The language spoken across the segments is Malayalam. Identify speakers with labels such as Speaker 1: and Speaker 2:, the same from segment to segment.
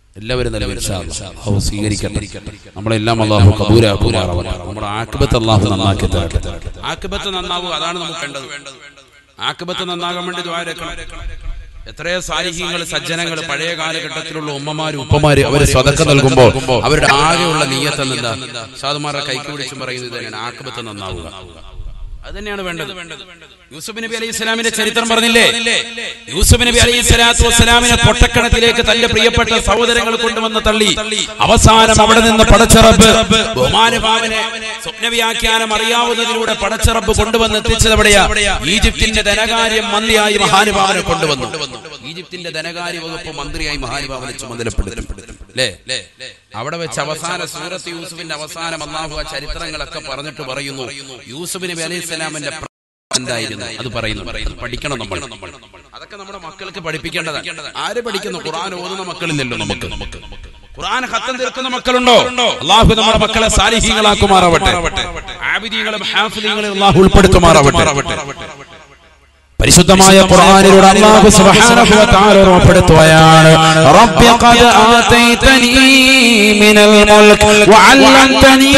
Speaker 1: എല്ലാവരും നിലവിൽ അള്ളാഹു സ്വീകരിക്കട്ടെ നമ്മളെല്ലാം അള്ളാഹു കബൂരാക്കുമാറാവട്ടെ നമ്മുടെ ആക്ബത്ത് അള്ളാഹു നന്നാക്കി തരട്ടെ ആക്ബത്ത് നന്നാവും അതാണ് നമുക്ക് വേണ്ടത് ആക്ബത്ത് നന്നാകാൻ വേണ്ടി ദ്വാരക്കണം എത്രയോ സാലിഹ്യങ്ങൾ സജ്ജനങ്ങൾ പഴയ കാലഘട്ടത്തിലുള്ള ഉമ്മമാരും ഉപ്പമാര് അവര് സ്വതക്ക നൽകുമ്പോൾ അവരുടെ ആകെയുള്ള നീയത്ത് എന്താ സാധുമാരുടെ കൈക്ക് പിടിച്ചും പറയുന്നത് തന്നെയാണ് ആക്ബത്ത് നന്നാവുക അത് തന്നെയാണ് വേണ്ടത് യൂസുഫ് നബി അലൈഹി സ്വലാമിന്റെ ചരിത്രം പറഞ്ഞില്ലേ യൂസുഫ് നബി അലൈഹി സ്വലാത്തു വസ്സലാമിനെ പൊട്ടക്കണത്തിലേക്ക് തന്റെ പ്രിയപ്പെട്ട സഹോദരങ്ങൾ കൊണ്ടുവന്ന് തള്ളി അവസാനം അവിടെ നിന്ന് പടച്ചറബ് ബഹുമാനുഭാവനെ സ്വപ്നവ്യാഖ്യാനം അറിയാവുന്നതിലൂടെ പടച്ചറബ് കൊണ്ടുവന്ന് എത്തിച്ചത് എവിടെയാ ഈജിപ്തിന്റെ ധനകാര്യം മന്ത്രിയായി മഹാനുഭാവനെ കൊണ്ടുവന്നു ഈജിപ്തിന്റെ ധനകാര്യ വകുപ്പ് മന്ത്രിയായി മഹാനുഭാവനെ ചുമതലപ്പെടുത്തി അല്ലേ അവിടെ വെച്ച് അവസാന സൂറത്ത് യൂസുഫിന്റെ അവസാനം അള്ളാഹു ആ ചരിത്രങ്ങളൊക്കെ പറഞ്ഞിട്ട് പറയുന്നു യൂസുഫ് നബി അലൈഹി സ്വലാമിന്റെ എന്തായിരുന്നു അത് പറയുന്നു അത് പഠിക്കണം നമ്മൾ അതൊക്കെ നമ്മുടെ മക്കൾക്ക് പഠിപ്പിക്കേണ്ടതാണ് ആര് പഠിക്കുന്നു ഖുർആൻ ഓതുന്ന മക്കളില്ലല്ലോ നമുക്ക് നമുക്ക് ഖുർആൻ ഹത്തം തീർക്കുന്ന മക്കളുണ്ടോ അള്ളാഹു നമ്മുടെ മക്കളെ സാലിഹീങ്ങളാക്കുമാറാവട്ടെ ആബിദീങ്ങളും ഹാഫിദീങ്ങളും അള്ളാഹു ഉൾപ്പെടുത്തുമാറാവട്ടെ പരിശുദ്ധമായ ഖുർആനിലൂടെ അല്ലാഹു സുബ്ഹാനഹു വ തആല ഓർമ്മപ്പെടുത്തുകയാണ് റബ്ബി ഖദ് ആതൈതനി മിനൽ മുൽക് വഅല്ലംതനി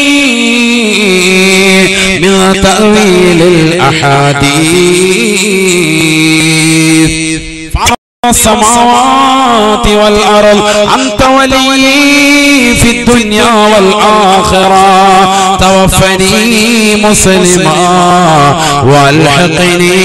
Speaker 1: മിൻ തഅവീലിൽ അഹാദീസ് السماوات والأرض أنت ولي في الدنيا والآخرة توفني مسلما والحقني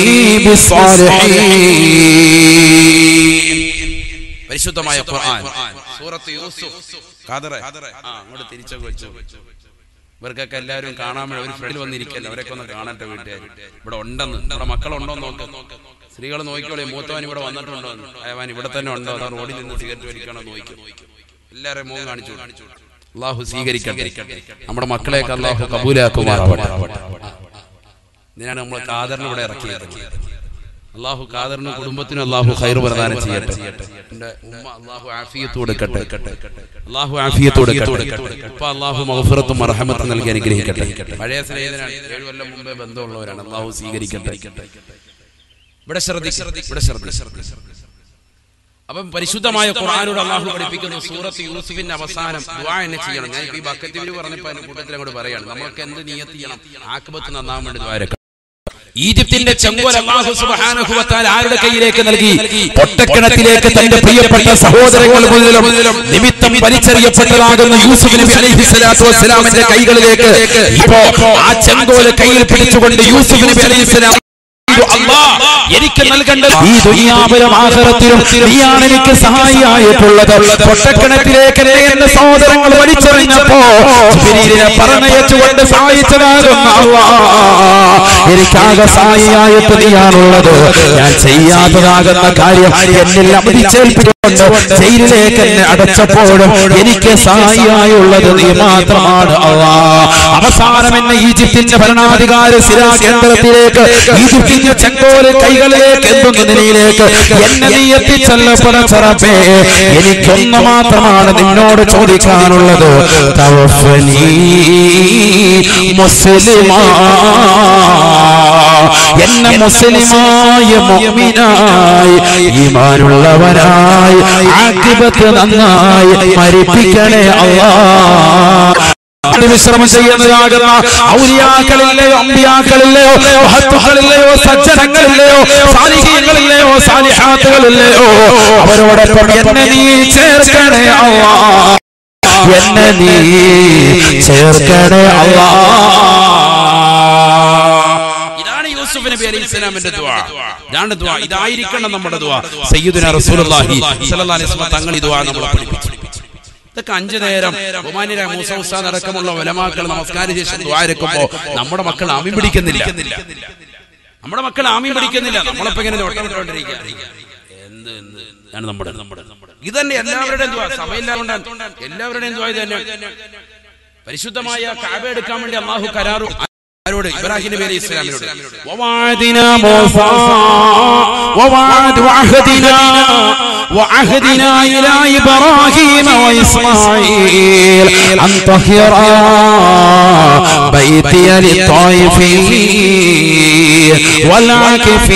Speaker 1: بالصالحين പരിശുദ്ധമായ ഖുർആൻ സൂറത്ത് യൂസുഫ് ഖാദറെ ആ അങ്ങോട്ട് തിരിച്ചൊക്കെ വെച്ചു ഇവർക്കൊക്കെ എല്ലാവരും കാണാൻ വേണ്ടി ഒരു ഫ്രണ്ടിൽ വന്നിരിക്കല്ലോ അവരൊക്കെ ഒന്ന് കാണട്ടെ വീട്ടുകാർ ഇവിടെ ഉണ്ടെന്ന് നമ്മുടെ മക്കളുണ്ടോ നോക്ക് സ്ത്രീകൾ നോക്കിക്കോളെ മൂത്തവൻ ഇവിടെ വന്നിട്ടുണ്ടോ എന്ന് അയവാൻ ഇവിടെ തന്നെ ഉണ്ടോ അതോ റോഡിൽ നിന്ന് സിഗരറ്റ് വലിക്കണോ നോക്കി എല്ലാവരെയും മുഖം കാണിച്ചു അള്ളാഹു സ്വീകരിക്കട്ടെ നമ്മുടെ മക്കളെയൊക്കെ അള്ളാഹു കബൂലാക്കുമാറാവട്ടെ ഇതിനാണ് നമ്മൾ കാദറിന് ഇവിടെ ഇറക്കിയത് അള്ളാഹു കാദറിന് കുടുംബത്തിനും അള്ളാഹു ഖൈർ പ്രദാനം ചെയ്യട്ടെ എന്റെ ഉമ്മ അള്ളാഹു ആഫിയത്ത് കൊടുക്കട്ടെ അള്ളാഹു ആഫിയത്ത് കൊടുക്കട്ടെ ഉപ്പ അള്ളാഹു മഹഫുറത്തും മർഹമത്തും നൽകി അനുഗ്രഹിക്കട്ടെ പഴയ സ്നേഹിതനാണ് ഏഴു കൊല്ലം മുമ്പേ ബന്ധമുള്ളവരാണ് അള്ളാഹു സ്വീകരിക്കട്ടെ ഇവിടെ ശ്രദ്ധിക്കും ഇവിടെ ശ്രദ്ധിക്കും അപ്പം പരിശുദ്ധമായ ഖുർആാനോട് അള്ളാഹു പഠിപ്പിക്കുന്നു സൂറത്ത് യൂസുഫിന്റെ അവസാനം ദുആ എന്നെ ചെയ്യണം ഞാൻ ഈ ബക്കത്തിവിന് പറഞ്ഞപ്പോ അതിന്റെ കൂട്ടത്തിൽ അങ്ങോട്ട് പറയാണ് നമ്മൾക്ക് എന്ത് നിയത്ത് ചെയ്യണം ആക്ബത്ത് നന്നാവാൻ വേണ്ടി ദ്വാരക്ക ഈജിപ്തിന്റെ ചെങ്കോൽ അല്ലാഹു സുബ്ഹാനഹു വ തആല ആരുടെ കയ്യിലേക്ക് നൽകി പൊട്ടക്കിണറ്റിലേക്ക് തന്റെ പ്രിയപ്പെട്ട സഹോദരങ്ങൾ മുതലും നിമിത്തം വലിച്ചെറിയപ്പെട്ടതാകുന്ന യൂസുഫ് നബി അലൈഹി സ്വലാത്തു വസ്സലാമിന്റെ കൈകളിലേക്ക് ഇപ്പോ ആ ചെങ്കോല് കയ്യിൽ പിടിച്ചുകൊണ്ട് യൂസുഫ് നബി അലൈഹി സ്വലാം അല്ലാ എനിക്ക് നൽകേണ്ടത് ഈ ദുനിയാവിലും ആഖിറത്തിലും നീയാണ് എനിക്ക് സഹായിയായിട്ടുള്ളത് പൊട്ടക്കിണറ്റിലേക്ക് എന്നെ എന്റെ സഹോദരങ്ങൾ വലിച്ചെറിഞ്ഞപ്പോ ജിബ്രീലിനെ പറഞ്ഞയച്ചുകൊണ്ട് സഹായിച്ചതാകുന്ന അല്ലാ എനിക്കാകെ സഹായിയായിട്ട് നീയാണുള്ളത് ഞാൻ ചെയ്യാത്തതാകുന്ന കാര്യം എന്നിൽ അമതിച്ചേൽപ്പിച്ചുകൊണ്ട് ജയിലിലേക്ക് എന്നെ അടച്ചപ്പോഴും എനിക്ക് സഹായിയായുള്ളത് നീ മാത്രമാണ് അള്ളാ അവസാനം എന്നെ ഈജിപ്തിന്റെ ഭരണാധികാര സ്ഥിരാ കേന്ദ്രത്തിലേക്ക് ഈജിപ്തിന്റെ ചെങ്കോല് കൈകളിലേക്ക് എത്തുന്ന നിലയിലേക്ക് എന്നെ നീ എത്തിച്ചല്ല പടച്ചറപ്പേ എനിക്കൊന്ന് മാത്രമാണ് നിന്നോട് ചോദിക്കാനുള്ളത് തവഫനി മുസ്ലിമാ എന്നെ മുസ്ലിമായ മുഅ്മിനായി ഈമാനുള്ളവനായി ആക്കിബത്ത് നന്നായി മരിപ്പിക്കണേ അല്ലാ വിശ്രമം ചെയ്യുന്നതാകുന്ന ഔലിയാക്കളില്ലയോ അമ്പിയാക്കളില്ലയോ മഹത്തുക്കളില്ലയോ സജ്ജനങ്ങളില്ലയോ സാലിഹീങ്ങളില്ലയോ സാലിഹാത്തുകളില്ലയോ അവരോടൊപ്പം എന്നെ നീ ചേർക്കണേ അല്ലാ എന്നെ നീ ചേർക്കണേ അല്ലാ ഇതാണ് യൂസുഫ് നബി അലൈഹി സ്വലാമിന്റെ ദുആ ഇതാണ് ദുആ ഇതായിരിക്കണം നമ്മുടെ ദുആ സയ്യിദുന റസൂലുള്ളാഹി സ്വല്ലല്ലാഹി അലൈഹി വസല്ലം തങ്ങൾ ഈ ദുആ നമ്മളെ പഠിപ്പിച്ചു ഇതൊക്കെ അഞ്ചു നേരം ബഹുമാനിയ മൂസ ഉസ്താദ് അടക്കമുള്ള ഉലമാക്കൾ നമസ്കാര ശേഷം ദ്വാരക്കുമ്പോ നമ്മുടെ മക്കൾ ആമി പിടിക്കുന്നില്ല നമ്മുടെ മക്കൾ ആമി പിടിക്കുന്നില്ല നമ്മളിപ്പോ ഇങ്ങനെ ഒട്ടമിട്ടോണ്ടിരിക്കുക എന്ത് എന്ത് ഇതാണ് നമ്മുടെ നമ്മുടെ ഇത് തന്നെ എല്ലാവരുടെയും ദ്വാ സഭയില്ലാതുകൊണ്ടാണ് എല്ലാവരുടെയും ദ്വാ ഇത് തന്നെ പരിശുദ്ധമായ കാബ എടുക്കാൻ വേണ്ടി അള്ളാഹു കരാറു ആരോട് ഇബ്രാഹിം നബി അലൈഹി ഇസ്ലാമിനോട് ووعدنا موسى ووعد وعهدنا وعهدنا إلى إبراهيم وإسماعيل أن طهر بيتي للطائفين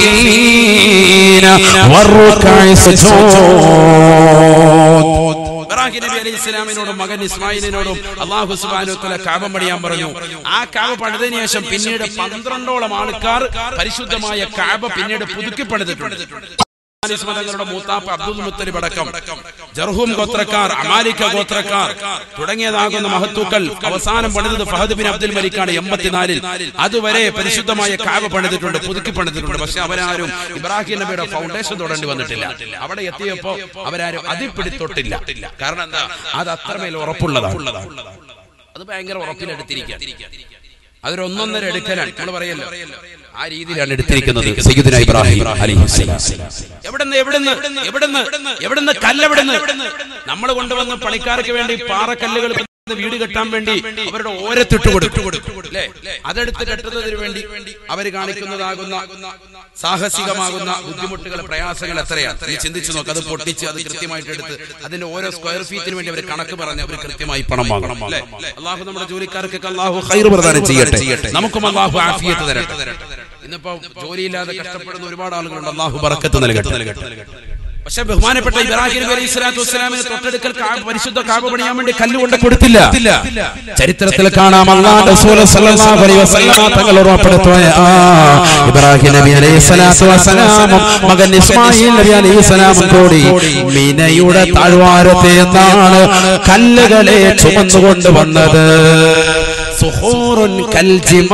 Speaker 1: والعاكفين والركع السجود ഇബ്രാഹിം നബി അലൈഹി ഇസ്ലാമിനോടും മകൻ ഇസ്മായിലിനോടും അള്ളാഹു സുബ്ഹാനഹു വതആല കാബ പണിയാൻ പറഞ്ഞു ആ കാബ പണിതതിനു ശേഷം പിന്നീട് പന്ത്രണ്ടോളം ആൾക്കാർ പരിശുദ്ധമായ കാബ പിന്നീട് പുതുക്കി പണിതിട്ടുണ്ട് ഖുർആനിസ് മതങ്ങളുടെ മൂത്താപ്പ അബ്ദുൽ മുത്തലിബ് അടക്കം ജർഹൂം ഗോത്രക്കാർ അമാലിക്ക ഗോത്രക്കാർ തുടങ്ങിയതാകുന്ന മഹത്തുക്കൾ അവസാനം പണിതത് ഫഹദ് ബിൻ അബ്ദുൽ മലിക്കാണ് എൺപത്തിനാലിൽ അതുവരെ പരിശുദ്ധമായ കാവ പണിതിട്ടുണ്ട് പുതുക്കി പണിതിട്ടുണ്ട് പക്ഷെ അവരാരും ഇബ്രാഹിം നബിയുടെ ഫൗണ്ടേഷൻ തൊടേണ്ടി വന്നിട്ടില്ല അവിടെ എത്തിയപ്പോ അവരാരും അതിപ്പിടിത്തൊട്ടില്ല കാരണം എന്താ അത് അത്രമേൽ ഉറപ്പുള്ളതാണ് അത് ഭയങ്കര ഉറപ്പിലെടുത്തിരിക്കുക അതൊരു ഒന്നൊന്നര എടുക്കലാണ് നമ്മൾ പറയല്ലോ ആ രീതിയിലാണ് എടുത്തിരിക്കുന്നത് സയ്യിദുന ഇബ്രാഹിം അലൈഹിസ്സലാം എവിടുന്ന് എവിടുന്ന് എവിടുന്ന് എവിടുന്ന് കല്ലെവിടുന്ന് നമ്മൾ കൊണ്ടുവന്ന പണിക്കാർക്ക് വേണ്ടി പാറക്കല്ലുകൾ വീട് കെട്ടാൻ വേണ്ടി അവരുടെ ഓരത്തിട്ട് കൊടുക്കും അല്ലേ അതെടുത്ത് കെട്ടുന്നതിന് വേണ്ടി അവർ കാണിക്കുന്നതാകുന്ന സാഹസികമാകുന്ന ബുദ്ധിമുട്ടുകൾ പ്രയാസങ്ങൾ എത്രയാണ് നീ ചിന്തിച്ചു നോക്ക് അത് പൊട്ടിച്ച് അത് കൃത്യമായിട്ട് എടുത്ത് അതിന്റെ ഓരോ സ്ക്വയർ ഫീറ്റിന് വേണ്ടി അവർ കണക്ക് പറഞ്ഞ് അവർ കൃത്യമായി പണം വാങ്ങണം അല്ലേ അള്ളാഹു നമ്മുടെ ജോലിക്കാർക്കൊക്കെ അള്ളാഹു ഹൈർ പ്രദാനം ചെയ്യട്ടെ നമുക്കും അള്ളാഹു ആഫിയത്ത് തരട്ടെ ഇന്നിപ്പോ ജോലിയില്ലാതെ കഷ്ടപ്പെടുന്ന ഒരുപാട് ആളുകളുണ്ട് അള്ളാഹു ബറക്കത്ത് നൽകട്ടെ പക്ഷെ ബഹുമാനപ്പെട്ട ഇബ്രാഹിം നബി അലൈഹി സ്വലാത്തു വസ്സലാമിന് തൊട്ടടുക്കൽ കാ- പരിശുദ്ധ കാബ പണിയാൻ വേണ്ടി കല്ല് കൊണ്ട് കൊടുത്തില്ല ചരിത്രത്തിൽ കാണാം അള്ളാഹ് റസൂൽ സല്ലല്ലാഹു അലൈഹി വസല്ലം തങ്ങൾ ഓർമ്മപ്പെടുത്തുക ആ ഇബ്രാഹിം നബി അലൈഹി സ്വലാത്തു വസ്സലാമും മകൻ ഇസ്മായിൽ നബി അലൈഹി സ്വലാമും കൂടി മിനയുടെ താഴ്വാരത്തെ എന്നാണ് കല്ലുകളെ ചുമന്നുകൊണ്ട് വന്നത് സുഹൂറുൻ കൽ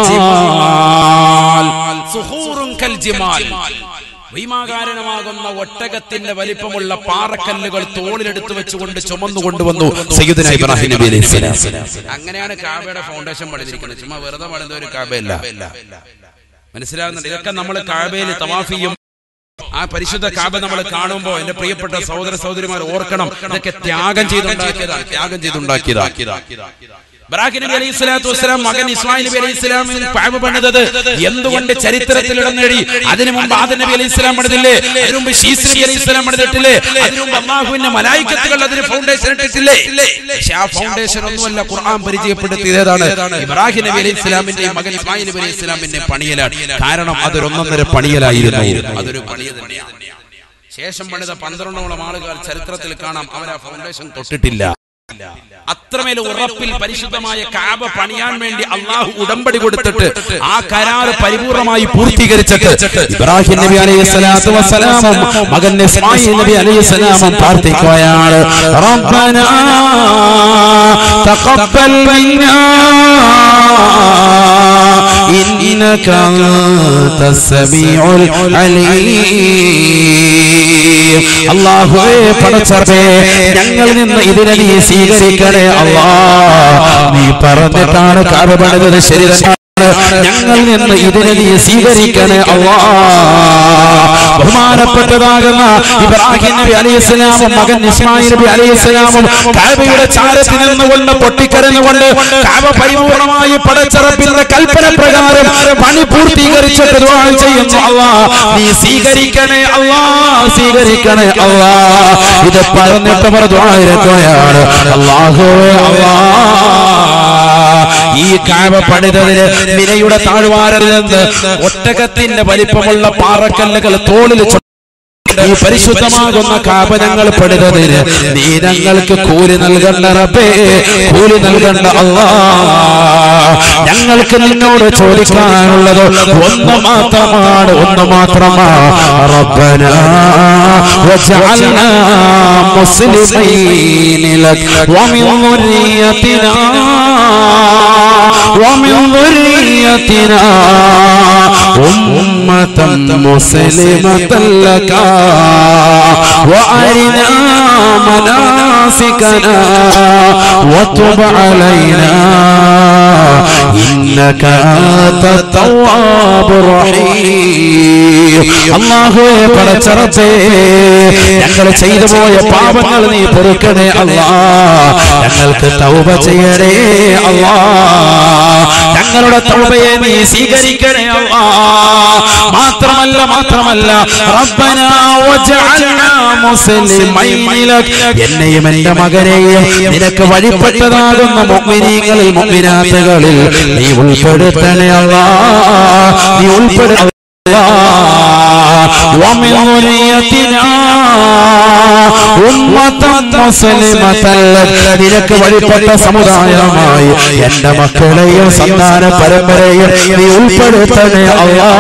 Speaker 1: ജിമാൽ സുഹൂറുൻ കൽ ജിമാൽ ഭീമാകാരണമാകുന്ന ഒട്ടകത്തിന്റെ വലിപ്പമുള്ള പാറക്കല്ലുകൾ തോളിലെടുത്ത് വെച്ചുകൊണ്ട് ചുമന്നു കൊണ്ടുവന്നു സയ്യിദുന ഇബ്രാഹിം നബി അലൈഹി സ്വലാം അങ്ങനെയാണ് കാബയുടെ ഫൗണ്ടേഷൻ പണിതിരിക്കുന്നത് ചുമ്മാ വെറുതെ പണിത ഒരു കാബയല്ല മനസ്സിലാകുന്നുണ്ട് ഇതൊക്കെ നമ്മൾ കാബയിൽ തവാഫിയും ആ പരിശുദ്ധ കാബ നമ്മൾ കാണുമ്പോൾ എന്റെ പ്രിയപ്പെട്ട സഹോദര സഹോദരിമാർ ഓർക്കണം ഇതൊക്കെ ത്യാഗം ചെയ്തുണ്ടാക്കിയതാണ് ത്യാഗം ചെയ്തുണ്ടാക്കിയതാണ് ഇബ്രാഹിം നബി അലൈഹി സ്വലാത്തു വസ്സലാം മകൻ ഇസ്മായിൽ നബി അലൈഹി സ്വലാമിന് പാപ പണിതത് എന്തുകൊണ്ട് ചരിത്രത്തിൽ ഇടം നേടി അതിനു മുമ്പ് ആദം നബി അലൈഹി സ്വലാം പണിതില്ലേ അതിനു മുമ്പ് ഷീസ് നബി അലൈഹി സ്വലാം പണിതിട്ടില്ലേ അതിനു മുമ്പ് അള്ളാഹുവിന്റെ മലായിക്കത്തുകൾ അതിന് ഫൗണ്ടേഷൻ ഇട്ടിട്ടില്ലേ പക്ഷെ ആ ഫൗണ്ടേഷൻ ഒന്നുമല്ല ഖുർആൻ പരിചയപ്പെടുത്തിയതാണ് ഇബ്രാഹിം നബി അലൈഹി സ്വലാമിന്റെ മകൻ ഇസ്മായിൽ നബി അലൈഹി സ്വലാമിന്റെ പണിയലാണ് കാരണം അതൊരു ഒന്നൊന്നര പണിയലായിരുന്നു അതൊരു പണിയ തന്നെയാണ് ശേഷം പണിത പന്ത്രണ്ടോളം ആളുകൾ ചരിത്രത്തിൽ കാണാം അവർ ആ ഫൗണ്ടേഷൻ തൊട്ടിട്ടില്ല അത്രമേൽ ഉറപ്പിൽ പരിശുദ്ധമായ കാബ പണിയാൻ വേണ്ടി അള്ളാഹു ഉടമ്പടി കൊടുത്തിട്ട് ആ കരാറ് പരിപൂർണമായി പൂർത്തീകരിച്ചിട്ട് ഇബ്രാഹിം നബി അലൈഹി സ്വലാത്തു വസ്സലാമും മകൻ ഇസ്മായിൽ നബി അലൈഹി സ്വലാമും പ്രാർത്ഥിക്കുകയാണ് റബ്ബനാ തഖബ്ബൽ മിന്നാ إنك أنت السميع العليم അള്ളാഹുവേ പടച്ചറേ ഞങ്ങൾ നിന്ന് ഇതിനെ നീ സ്വീകരിക്കണേ അള്ളാ നീ പറഞ്ഞിട്ടാണ് കാബ പണിതത് ശരി തന്നെ ഞങ്ങൾ നിന്ന് ഇതിനെ നീ സ്വീകരിക്കണേ അള്ളാ ബഹുമാനപ്പെട്ടതാകുന്ന ഇബ്രാഹിം നബി അലൈഹി സ്വലാമും മകൻ ഇസ്മായിൽ നബി അലൈഹി സ്വലാമും കാബയുടെ ചാരത്തിൽ നിന്നുകൊണ്ട് പൊട്ടിക്കരഞ്ഞുകൊണ്ട് കാബ പരിപൂർണമായി പടച്ചറപ്പിന്റെ കൽപ്പന പ്രകാരം പണി പൂർത്തീകരിച്ചിട്ട് ദുആ ചെയ്യുന്നു അള്ളാ നീ സ്വീകരിക്കണേ അള്ളാ സ്വീകരിക്കണേ അള്ളാ ഇത് പറഞ്ഞിട്ട് അവർ ദുആ ഇരക്കുകയാണ് അള്ളാഹുവേ അള്ളാ ഈ കാബ പണിതതിന് മിനയുടെ താഴ്വാരത്തിൽ നിന്ന് ഒട്ടകത്തിന്റെ വലിപ്പമുള്ള പാറക്കല്ലുകൾ തോളിൽ ചു- ഈ പരിശുദ്ധമാകുന്ന കാപനങ്ങൾ പെടുന്നതിന് നീ ഞങ്ങൾക്ക് കൂലി നൽകണ്ട റബ്ബേ കൂലി നൽകണ്ട അല്ലാ ഞങ്ങൾക്ക് നിന്നോട് ചോദിക്കാനുള്ളത് ഒന്ന് മാത്രമാണ് ഒന്ന് മാത്രമാണ് റബ്ബന വജഅൽനാ മുസ്ലിമീന ലക് വമിൻ ദുർരിയത്തിനാ ومن ذريتنا أمة مسلمة لك وأرنا مناسكنا وتب علينا إنك أنت التواب الرحيم الله പടച്ചറച്ചേ ഞങ്ങൾ ചെയ്തു പോയ പാപങ്ങൾ നീ പൊറുക്കണേ അല്ലാ ഞങ്ങൾക്ക് തൗബ ചെയ്യണേ അല്ലാ ഞങ്ങളുടെ തൗബയെ നീ സ്വീകരിക്കണേ അല്ലാ മാത്രമല്ല മാത്രമല്ല റബ്ബനാ വജഅൽനാ മുസ്ലിമൈന ലക് എന്നെയും എന്റെ മകനെയും നിനക്ക് വഴിപ്പെട്ടതാകുന്ന മുഅ്മിനീങ്ങളിൽ മുഅ്മിനാത്തുകളിൽ നീ ഉൾപ്പെടുത്തണേ അല്ലാ നീ ഉൾപ്പെടുത്തണേ ومن ذريتنا أمة
Speaker 2: മുസ്ലിമത്തൽ നിനക്ക് വഴിപ്പെട്ട സമുദായമായി എന്റെ മക്കളെയും സന്താന പരമ്പരയും നീ ഉൾപ്പെടുത്തണേ അല്ലാ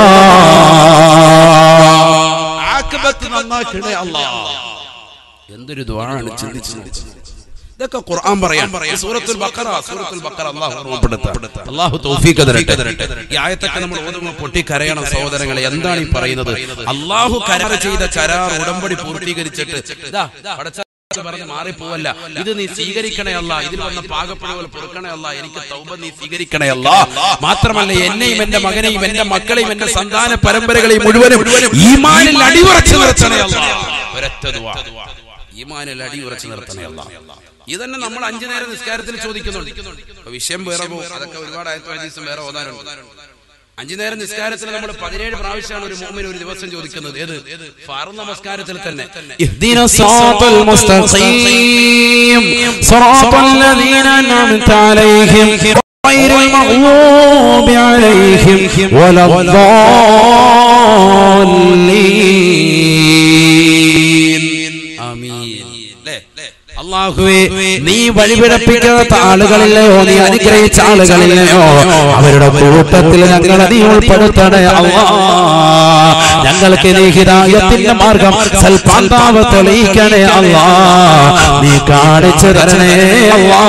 Speaker 1: ആക്കിബത്ത് നന്നാക്കണേ അല്ലാ എന്തൊരു ദ്വാരാണ് ചിന്തിച്ചു നോക്കുന്നത് ഇതൊക്കെ ഖുർആൻ പറയാൻ സൂറത്തുൽ ബഖറ സൂറത്തുൽ ബഖറ അല്ലാഹു ഓർമ്മപ്പെടുത്ത അല്ലാഹു തൗഫീഖ് തരട്ടെ ഈ ആയത്തൊക്കെ നമ്മൾ ഓതുമ്പോൾ പൊട്ടിക്കരയണം സഹോദരങ്ങളെ എന്താണ് ഈ പറയുന്നത് അല്ലാഹു കരാർ ചെയ്ത കരാർ ഉടമ്പടി പൂർത്തീകരിച്ചിട്ട് ഇതാ പടച്ച പറഞ്ഞ് മാറിപ്പോവല്ല ഇത് നീ സ്വീകരിക്കണേ അല്ല ഇതിൽ വന്ന പാകപ്പുഴകൾ പൊറുക്കണേ അല്ല എനിക്ക് തൗബ നീ സ്വീകരിക്കണേ അല്ല മാത്രമല്ല എന്നെയും എന്റെ മകനെയും എന്റെ മക്കളെയും എന്റെ സന്താന പരമ്പരകളെയും മുഴുവനും ഈമാനിൽ അടിയുറച്ചു നിർത്തണേ അല്ല ഒരൊറ്റ ദുആ. ഈമാനിൽ അടിയുറച്ചു നിർത്തണേ അല്ല ഇതന്നെ നമ്മൾ അഞ്ചു നേരം നിസ്കാരത്തിൽ ചോദിക്കുന്നുണ്ട് ഇപ്പൊ വിഷയം വേറെ പോകും അതൊക്കെ ഒരുപാട് ആയത്തും ഹദീസും വേറെ ഓതാനുണ്ട് അഞ്ചു നേരം നിസ്കാരത്തിൽ നമ്മൾ പതിനേഴ് പ്രാവശ്യമാണ് ഒരു മോമിന് ഒരു ദിവസം ചോദിക്കുന്നത് ഏത് ഫാറു നമസ്കാരത്തിൽ തന്നെ
Speaker 2: اهدنا الصراط المستقيم صراط الذين أنعمت عليهم غير المغضوب عليهم ولا الضالين
Speaker 1: ആമീൻ ല്ലേ?
Speaker 2: അള്ളാഹുവേ നീ വഴിപിഴപ്പിക്കാത്ത ആളുകളില്ലയോ നീ അനുഗ്രഹിച്ച ആളുകളില്ലയോ അവരുടെ കൂട്ടത്തിൽ ഞങ്ങളെ നീ ഉൾപ്പെടുത്തണേ അള്ളാ ഞങ്ങൾക്ക് നീ ഹിതായത്തിന്റെ മാർഗം സൽപാന്താവ് തെളിയിക്കണേ അള്ളാ നീ കാണിച്ചു തരണേ അള്ളാ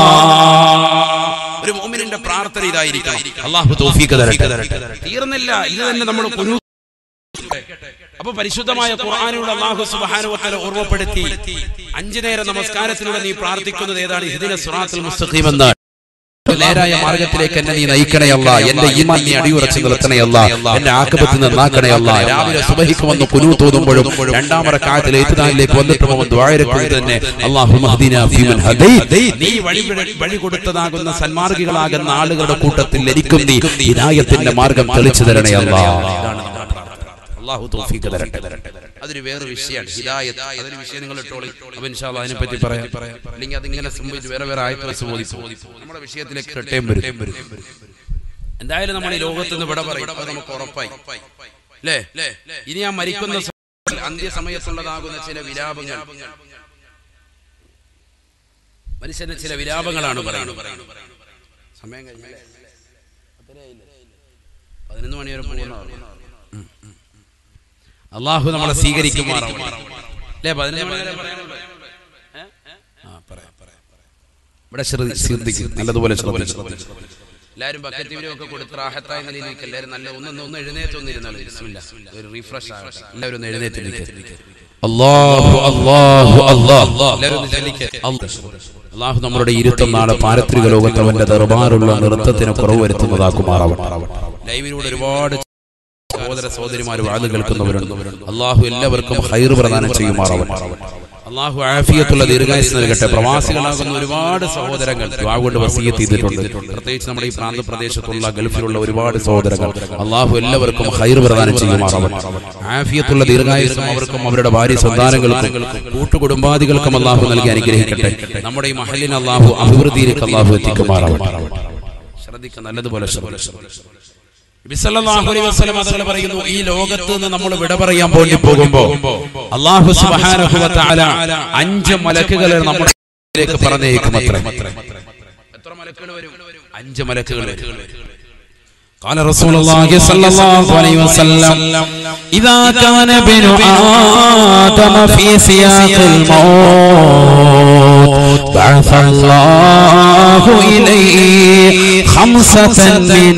Speaker 1: ഒരു മോമിനിന്റെ പ്രാർത്ഥന ഇതായിരിക്കണം അള്ളാഹു തൗഫീഖ് തരട്ടെ തീർന്നില്ല ഇത് തന്നെ നമ്മൾ കുനൂ അപ്പൊ പരിശുദ്ധമായ ഖുർആാനിലൂടെ അള്ളാഹു സുബ്ഹാനഹു ഓർമ്മപ്പെടുത്തി അഞ്ചു നേരം നമസ്കാരത്തിലൂടെ നീ പ്രാർത്ഥിക്കുന്നത് ഏതാണ് ഇതിനെ സുറാത്തുൽ മുസ്തഖീം എന്നാണ് നേരായ മാർഗത്തിലേക്ക് എന്നെ നീ നയിക്കണയല്ല എന്റെ ഈമാൻ നീ അടിയുറച്ച് നിർത്തണയല്ല എന്റെ ആക്കപത്തിൽ നിന്നാക്കണയല്ല രാവിലെ സുബഹിക്ക് വന്ന് കുനു തോന്നുമ്പോഴും രണ്ടാമത്തെ കാലത്തിൽ ഏറ്റുനാലിലേക്ക് വന്നിട്ട് പോകുമ്പോൾ ദ്വാരക്കുമ്പോൾ തന്നെ അള്ളാഹു മഹദീന ഫീമൻ ഹദൈ നീ വഴി വഴി കൊടുത്തതാകുന്ന സന്മാർഗികളാകുന്ന ആളുകളുടെ കൂട്ടത്തിൽ എനിക്കും നീ ഹിദായത്തിന്റെ മാർഗം തെളിച്ചു തരണയല്ല അള്ളാഹു തൗഫീഖ് തരട്ടെ അതൊരു വേറെ വിഷയമാണ് ഹിദായത്ത് അതൊരു വിഷയം നിങ്ങൾ ഇട്ടോളി അപ്പൊ ഇൻഷാ അല്ലാഹ് അതിനെ പറ്റി പറയാം അല്ലെങ്കിൽ അതിങ്ങനെ സംഭവിച്ച് വേറെ വേറെ ആയത്ത് സംഭവിച്ചു നമ്മുടെ വിഷയത്തിലേക്ക് റിട്ടേം വരും എന്തായാലും നമ്മൾ ഈ ലോകത്ത് നിന്ന് വിട പറയും അത് നമുക്ക് ഉറപ്പായി അല്ലേ ഇനി ഞാൻ മരിക്കുന്ന സമയത്തിൽ അന്ത്യസമയത്തുള്ളതാകുന്ന ചില വിലാപങ്ങൾ മനുഷ്യന്റെ ചില വിലാപങ്ങളാണ് പറയുന്നത് സമയം കഴിഞ്ഞല്ലേ പതിനൊന്ന് മണി വരെ പോകുന്ന അള്ളാഹു നമ്മളെ സ്വീകരിക്കുമാറാവട്ടെ അല്ലേ പതിനഞ്ച് മണി വരെ പറയാനുള്ളൂ ഏ? ആ, പറയാം, പറയാം, പറയാം. ഇവിടെ ശ്രദ്ധി- ശ്രദ്ധിക്കും നല്ലതുപോലെ ശ്രദ്ധിക്കും എല്ലാവരും ബക്കറ്റ് വീരും ഒക്കെ കൊടുത്ത് റാഹത്തായ നിലയിലേക്ക് എല്ലാവരും നല്ല ഒന്ന് ഒന്ന് എഴുന്നേറ്റ് ഒന്നിരുന്നാലും ബിസ്മില്ലാ. ഒരു റീഫ്രഷ് ആകട്ടെ എല്ലാവരും ഒന്ന് എഴുന്നേറ്റ് അള്ളാഹു അള്ളാഹു അള്ളാഹ് എല്ലാവരും ഒന്ന് ചൊല്ലിക്ക്. അള്ളാഹു നമ്മുടെ ഇരുത്തം നാളെ പാരത്രിക ലോകത്ത് അവന്റെ ദർബാറുള്ള നൃത്തത്തിന് കുറവ് വരുത്തുന്നതാക്കുമാറാവട്ടെ ലൈവിലൂടെ ഒരുപാട് സഹോദര സഹോദരിമാർ വാത് കേൾക്കുന്നവരുണ്ട് അള്ളാഹു എല്ലാവർക്കും ഹൈർ പ്രദാനം ചെയ്യുമാറാവട്ടെ അള്ളാഹു ആഫിയത്തുള്ള ദീർഘായുസ് നൽകട്ടെ പ്രവാസികളാകുന്ന ഒരുപാട് സഹോദരങ്ങൾ ദുആ കൊണ്ട് വസീയത്ത് ചെയ്തിട്ടുണ്ട് പ്രത്യേകിച്ച് നമ്മുടെ ഈ പ്രാന്ത പ്രദേശത്തുള്ള ഗൾഫിലുള്ള ഒരുപാട് സഹോദരങ്ങൾ അള്ളാഹു എല്ലാവർക്കും ഹൈർ പ്രദാനം ചെയ്യുമാറാവട്ടെ ആഫിയത്തുള്ള ദീർഘായുസും അവർക്കും അവരുടെ ഭാര്യ സന്താനങ്ങൾക്കും കൂട്ടുകുടുംബാദികൾക്കും അള്ളാഹു നൽകി അനുഗ്രഹിക്കട്ടെ നമ്മുടെ ഈ മഹലിന് അള്ളാഹു അഭിവൃദ്ധിയിലേക്ക് അള്ളാഹു എത്തിക്കുമാറാവട്ടെ ശ്രദ്ധിക്കുക നല്ലതുപോലെ ശ്രദ്ധിക്കുക നബിസല്ലല്ലാഹു അലൈഹി വസല്ലം അതുകൾ പറയുന്നു ഈ ലോകത്ത് നിന്ന് നമ്മൾ വിട പറയാൻ വേണ്ടി പോകുമ്പോ അല്ലാഹു സുബ്ഹാനഹു വ തആല അഞ്ച് മലക്കുകളെ നമ്മളിലേക്ക് പറഞ്ഞേക്കും അത്രേ എത്ര മലക്കുകൾ വരും അഞ്ച് മലക്കുകൾ വരും
Speaker 2: قال رسول الله صلى الله عليه وسلم إذا كان ابن آدم في سياق الموت بعث الله إليه خمسة من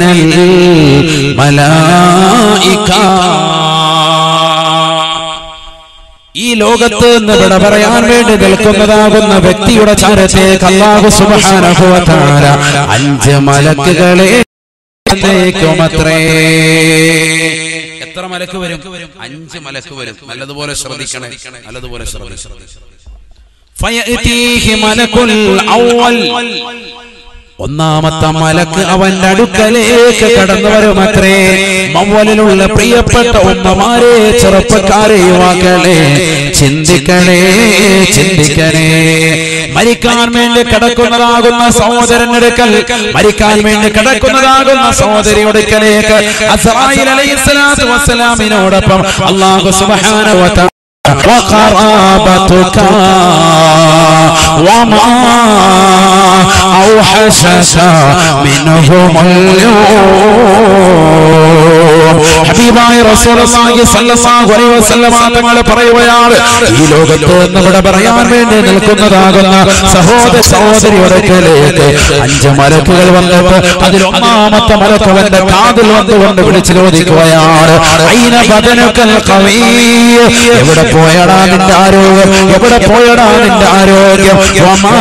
Speaker 2: الملائكة ഈ ലോകത്ത് നിന്ന് വിട പറയാൻ വേണ്ടി നിൽക്കുന്നതാകുന്ന വ്യക്തിയുടെ ചാരത്തേക്ക് അല്ലാഹു സുബ്ഹാനഹു വ തആല അഞ്ച് മലക്കുകളെ അത്രേ
Speaker 1: എത്ര മലക്ക് വരും അഞ്ച് മലക്ക് വരും നല്ലതുപോലെ ശ്രദ്ധിക്കണേ നല്ലതുപോലെ ശ്രദ്ധിക്കണം
Speaker 2: ഫയഅതീഹി മലക്കുൽ അവൽ ഒന്നാമത്തെ മലക്ക് അവന്റെ അടുക്കലേക്ക് കടന്നു വരുമത്രേ മവലിലുള്ള പ്രിയപ്പെട്ട ഉമ്മമാരെ ചെറുപ്പക്കാരെ യുവാക്കളെ ചിന്തിക്കണേ ചിന്തിക്കണേ മരിക്കാൻ വേണ്ടി കിടക്കുന്നതാകുന്ന സഹോദരനെടുക്കൽ മരിക്കാൻ വേണ്ടി കിടക്കുന്നതാകുന്ന സഹോദരിയൊടുക്കലേക്ക് അസ്രായിൽ അലൈഹിസ്സലാത്തു വസ്സലാമിനോടൊപ്പം അല്ലാഹു സുബ്ഹാനഹു വ തആല وقرابتك وما أوحشك منهم اليوم ഹബീബായ റസൂലുള്ളാഹി സ്വല്ലല്ലാഹു അലൈഹി വസല്ലം തങ്ങൾ പറയുകയാണ് ഈ ലോകത്ത് നമ്മുടെ പറയാൻ വേണ്ടി നിൽക്കുന്നതാകുന്ന സഹോദര സഹോദരിയുടെ അടുക്കലേക്ക് അഞ്ച് മലക്കുകൾ വന്നിട്ട് അതിൽ ഒന്നാമത്തെ മലക്കവന്റെ കാതിൽ വന്നുകൊണ്ട് വിളിച്ചു ചോദിക്കുകയാണ് അയിന ബദനുക്കൽ കവീ എവിടെ പോയടാ നിന്റെ ആരോഗ്യം എവിടെ പോയടാ നിന്റെ ആരോഗ്യം വമാ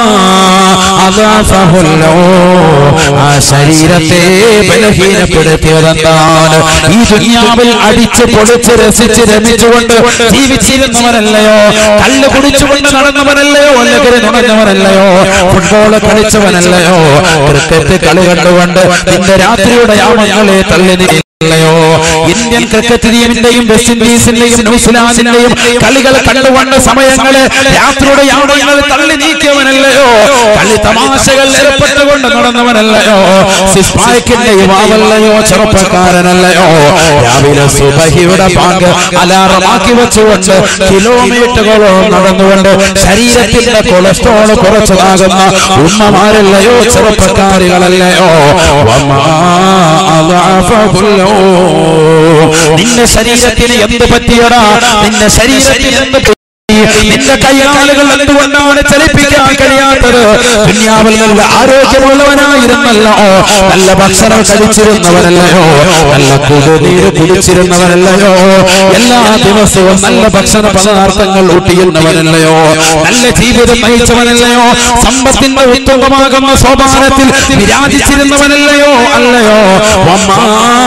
Speaker 2: അദാഫഹുല്ലോ ആ ശരീരത്തെ ബലഹീനപ്പെടുത്തിയതെന്താണ് ഈ ദുനിയാവിൽ അടിച്ച് പൊളിച്ച് രസിച്ച് രമിച്ചുകൊണ്ട് ജീവിച്ചിരുന്നവനല്ലയോ കല്ല് കുടിച്ചുകൊണ്ട് നടന്നവനല്ലയോ ലഹരി നുണഞ്ഞവനല്ലയോ ഫുട്ബോൾ കളിച്ചവനല്ലയോ ക്രിക്കറ്റ് കളി കണ്ടുകൊണ്ട് നിന്റെ രാത്രിയുടെ യാമങ്ങളെ തള്ളി നീ യോ ഇന്ത്യൻ ക്രിക്കറ്റ് ടീമിന്റെയും വെസ്റ്റ് ഇൻഡീസിന്റെയും ന്യൂസിലാൻഡിന്റെയും കളികൾ കണ്ടുകൊണ്ട് സമയങ്ങള് രാത്രിയുടെ യാമങ്ങൾ തള്ളി നീക്കിയവനല്ലയോ കളി തമാശകൾ ഏർപ്പെട്ടുകൊണ്ട് നടന്നവനല്ലയോ സിസ്പായ്ക്കിന്റെ യുവാവല്ലയോ ചെറുപ്പക്കാരനല്ലയോ രാവിലെ സുബഹിയുടെ പാങ്ക് അലാറമാക്കി വെച്ചുകൊണ്ട് കിലോമീറ്ററുകളോളം നടന്നുകൊണ്ട് ശരീരത്തിന്റെ കൊളസ്ട്രോൾ കുറച്ചതാകുന്ന ഉമ്മമാരല്ലയോ ചെറുപ്പക്കാരികളല്ലയോ വമാ അദഅഫഹുല്ലോ നിന്റെ ശരീരത്തിന് എന്ത് പറ്റിയടാ നിന്റെ ശരീരത്തിന് എന്ത് പറ്റി? നിന്റെ കൈകാലുകൾ എന്തുകൊണ്ടാണ് ചലിപ്പിക്കാൻ കഴിയാത്തത് ദുനിയാവിൽ നല്ല ആരോഗ്യമുള്ളവനായിരുന്നല്ലോ നല്ല ഭക്ഷണം കഴിച്ചിരുന്നവനല്ലയോ നല്ല കുടിനീര് കുടിച്ചിരുന്നവനല്ലയോ എല്ലാ ദിവസവും നല്ല ഭക്ഷണ പദാർത്ഥങ്ങൾ ഊട്ടിയിരുന്നവനല്ലയോ നല്ല ജീവിതം നയിച്ചവനല്ലയോ സമ്പത്തിന്റെ ഉത്തമമാകുന്ന സോപാനത്തിൽ വിരാജിച്ചിരുന്നവനല്ലയോ അല്ലയോ വമ്മാ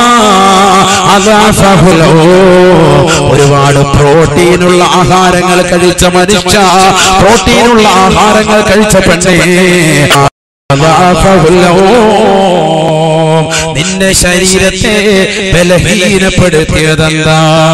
Speaker 2: അദാഫഹുലോ. ഒരുപാട് പ്രോട്ടീനുള്ള ആഹാരങ്ങൾ കഴിച്ച മനുഷ്യ പ്രോട്ടീനുള്ള ആഹാരങ്ങൾ കഴിച്ച പെണ്ണേ അദാഫഹുലോ. നിന്റെ ശരീരത്തെ ബലഹീനപ്പെടുത്തിയതെന്താ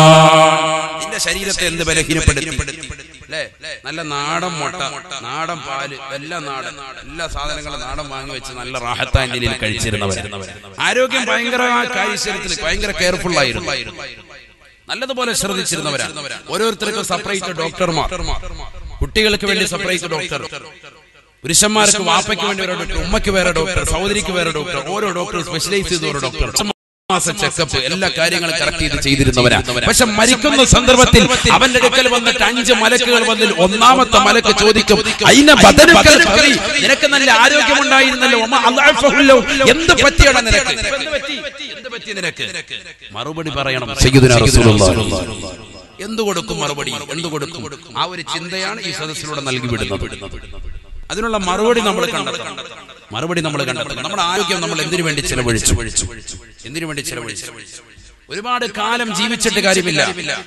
Speaker 1: നിന്റെ ശരീരത്തെ എന്ത് ബലഹീനപ്പെടുത്തി അല്ലേ നല്ല നാടൻ മുട്ട നാടൻ പാല് എല്ലാം നാടൻ എല്ലാ സാധനങ്ങളും നാടൻ വാങ്ങി വെച്ച് നല്ല റാഹത്തായ നിലയിൽ കഴിച്ചിരുന്നവർ ആരോഗ്യം ഭയങ്കര കാര്യശീലത്തിൽ ഭയങ്കര കെയർഫുൾ ആയിരുന്നു നല്ലതുപോലെ ശ്രദ്ധിച്ചിരുന്നവരാണ് ഓരോരുത്തർക്കും സെപ്പറേറ്റ് ഡോക്ടർമാർ കുട്ടികൾക്ക് വേണ്ടി സെപ്പറേറ്റ് ഡോക്ടർ പുരുഷന്മാർക്ക് വാപ്പയ്ക്ക് വേണ്ടി ഒരു ഡോക്ടർ ഉമ്മയ്ക്ക് വേറെ ഡോക്ടർ സഹോദരിക്ക് വേറെ ഡോക്ടർ ഓരോ ഡോക്ടർ സ്പെഷ്യലൈസ് ചെയ്ത ഓരോ ഡോക്ടർ മാസ ചെക്കപ്പ് എല്ലാ കാര്യങ്ങളും കറക്റ്റ് ചെയ്ത് ചെയ്തിരുന്നവരാ പക്ഷെ മരിക്കുന്ന സന്ദർഭത്തിൽ അവന്റെ അടുക്കൽ വന്നിട്ട് അഞ്ച് മലക്കുകൾ വന്നിൽ ഒന്നാമത്തെ മലക്ക് ചോദിക്കും അയിന ബദനുക്കൽ ഖവി. നിനക്ക് നല്ല ആരോഗ്യമുണ്ടായിരുന്നല്ലോ ഉമ്മ അല്ലാഹുല്ലോ. എന്ത് പറ്റിയാണ് നിനക്ക് എന്ത് പറ്റി എന്ത് പറ്റി നിനക്ക് മറുപടി പറയണം സയ്യിദുനാ റസൂലുള്ളാഹി എന്തു കൊടുക്കും മറുപടി എന്തു കൊടുക്കും ആ ഒരു ചിന്തയാണ് ഈ സദസ്സിലൂടെ നൽകി വിടുന്നത് അതിനുള്ള മറുപടി നമ്മൾ കണ്ടെത്തണം മറുപടി നമ്മൾ കണ്ടെത്തണം നമ്മുടെ ആരോഗ്യം നമ്മൾ എന്തിനു വേണ്ടി ചെലവഴിച്ചു എന്തിനു വേണ്ടി ചെലവഴിച്ചു ഒരുപാട് കാലം ജീവിച്ചിട്ട് കാര്യമില്ല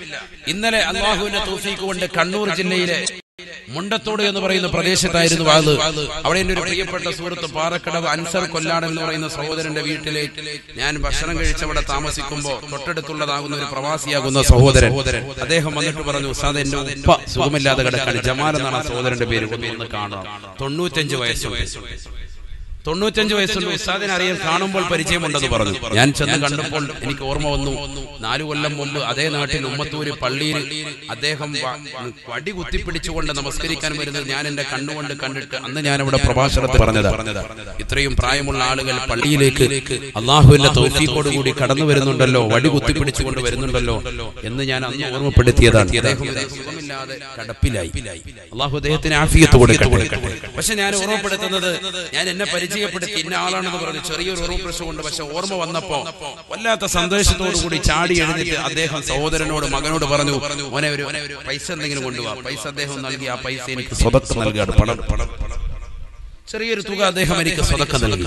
Speaker 1: ഇന്നലെ അള്ളാഹുവിന്റെ തോഫീക്ക് കൊണ്ട് കണ്ണൂർ ജില്ലയിലെ മുണ്ടത്തോട് എന്ന് പറയുന്ന പ്രദേശത്തായിരുന്നു വാത് അവിടെ എന്റെ ഒരു പ്രിയപ്പെട്ട സുഹൃത്ത് പാറക്കടവ് അൻസർ കൊല്ലാട് എന്ന് പറയുന്ന സഹോദരന്റെ വീട്ടിലെ ഞാൻ ഭക്ഷണം കഴിച്ചവിടെ താമസിക്കുമ്പോ തൊട്ടടുത്തുള്ളതാകുന്ന ഒരു പ്രവാസിയാകുന്ന സഹോദരൻ അദ്ദേഹം വന്നിട്ട് പറഞ്ഞു ഉസ്താദ് എന്റെ ഉപ്പ സുഖമില്ലാതെ കിടക്കാണ് ജമാൽ എന്നാണ് ആ സഹോദരന്റെ പേര് ഒന്ന് ഒന്ന് കാണാം തൊണ്ണൂറ്റഞ്ച് വയസ്സുണ്ട് തൊണ്ണൂറ്റഞ്ച് വയസ്സുണ്ട് ഉസ്താദിനെ അറിയാൻ കാണുമ്പോൾ പരിചയമുണ്ടെന്ന് പറഞ്ഞു ഞാൻ ചെന്ന് കണ്ടപ്പോൾ എനിക്ക് ഓർമ്മ വന്നു നാലു കൊല്ലം മുമ്പ് അതേ നാട്ടിൽ ഉമ്മത്തൂര് പള്ളിയിൽ അദ്ദേഹം വ- വടി കുത്തിപ്പിടിച്ചുകൊണ്ട് നമസ്കരിക്കാൻ വരുന്നത് ഞാൻ എന്റെ കണ്ണുകൊണ്ട് കണ്ടിട്ട് അന്ന് ഞാൻ അവിടെ പ്രഭാഷണത്തിൽ പറഞ്ഞത് ഇത്രയും പ്രായമുള്ള ആളുകൾ പള്ളിയിലേക്ക് അള്ളാഹുവിന്റെ തൗഫീഖോട് കൂടി കടന്നു വരുന്നുണ്ടല്ലോ വടി കുത്തിപ്പിടിച്ചുകൊണ്ട് വരുന്നുണ്ടല്ലോ എന്ന് ഞാൻ അന്ന് ഓർമ്മപ്പെടുത്തിയതാണ് അദ്ദേഹം ഒരു സുഖമില്ലാതെ കടപ്പിലായി അള്ളാഹു അദ്ദേഹത്തിന് ആഫിയത്ത് കൊടുക്കട്ടെ പക്ഷെ ഞാൻ ഓർമ്മപ്പെടുത്തുന്നത് ഞാൻ എന്നെ പരിചയപ്പെടുത്തി ഇന്ന ആളാണെന്ന് പറഞ്ഞു ചെറിയൊരു ഓർമ്മ പ്രശ്നമുണ്ട് പക്ഷെ ഓർമ്മ വന്നപ്പോ വല്ലാത്ത സന്തോഷത്തോടു കൂടി ചാടി എഴുന്നിട്ട് അദ്ദേഹം സഹോദരനോട് മകനോട് പറഞ്ഞു മോനെ ഒരു പൈസ എന്തെങ്കിലും കൊണ്ടുപോവാ പൈസ അദ്ദേഹം നൽകി ആ പൈസ എനിക്ക് സ്വതക്ക നൽകുകയാണ് പണം പണം പണം. ചെറിയൊരു തുക അദ്ദേഹം എനിക്ക് സ്വതക്ക നൽകി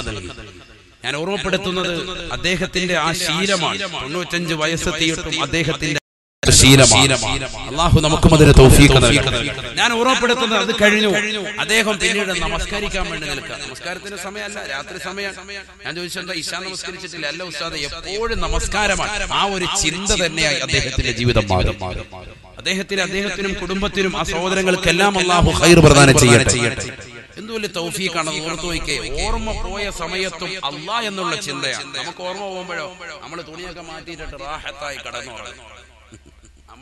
Speaker 1: ഞാൻ ഓർമ്മപ്പെടുത്തുന്നത് അദ്ദേഹത്തിന്റെ ആ ശീലമാണ് തൊണ്ണൂറ്റഞ്ച് വയസ്സെത്തിയിട്ടും അദ്ദേഹത്തിന്റെ ശീലമാണ് അള്ളാഹു നമുക്കും അതിന് തൗഫീഖ് നൽകട്ടെ ഞാൻ ഓർമ്മപ്പെടുത്തുന്നത് അത് കഴിഞ്ഞു അദ്ദേഹം പിന്നീട് നമസ്കരിക്കാൻ വേണ്ടി നിൽക്കുക നമസ്കാരത്തിന് സമയമല്ല രാത്രി സമയം ഞാൻ ചോദിച്ചെന്താ ഇശാ നമസ്കരിച്ചിട്ടില്ല അല്ല ഉസ്താദ് എപ്പോഴും നമസ്കാരമാണ് ആ ഒരു ചിന്ത തന്നെയായി അദ്ദേഹത്തിന്റെ ജീവിതം മാറും അദ്ദേഹത്തിന് അദ്ദേഹത്തിനും കുടുംബത്തിനും ആ സഹോദരങ്ങൾക്കെല്ലാം അള്ളാഹു ഹൈർ പ്രദാനം ചെയ്യട്ടെ എന്തു വലിയ തൗഫീഖാണ് ഓർത്തു നോക്കിയേ ഓർമ്മ പോയ സമയത്തും അള്ളാ എന്നുള്ള ചിന്തയാണ് നമുക്ക് ഓർമ്മ പോകുമ്പോഴോ നമ്മൾ തുണിയൊക്കെ മാറ്റിയിട്ടിട്ട് റാഹത്തായി കടന്നു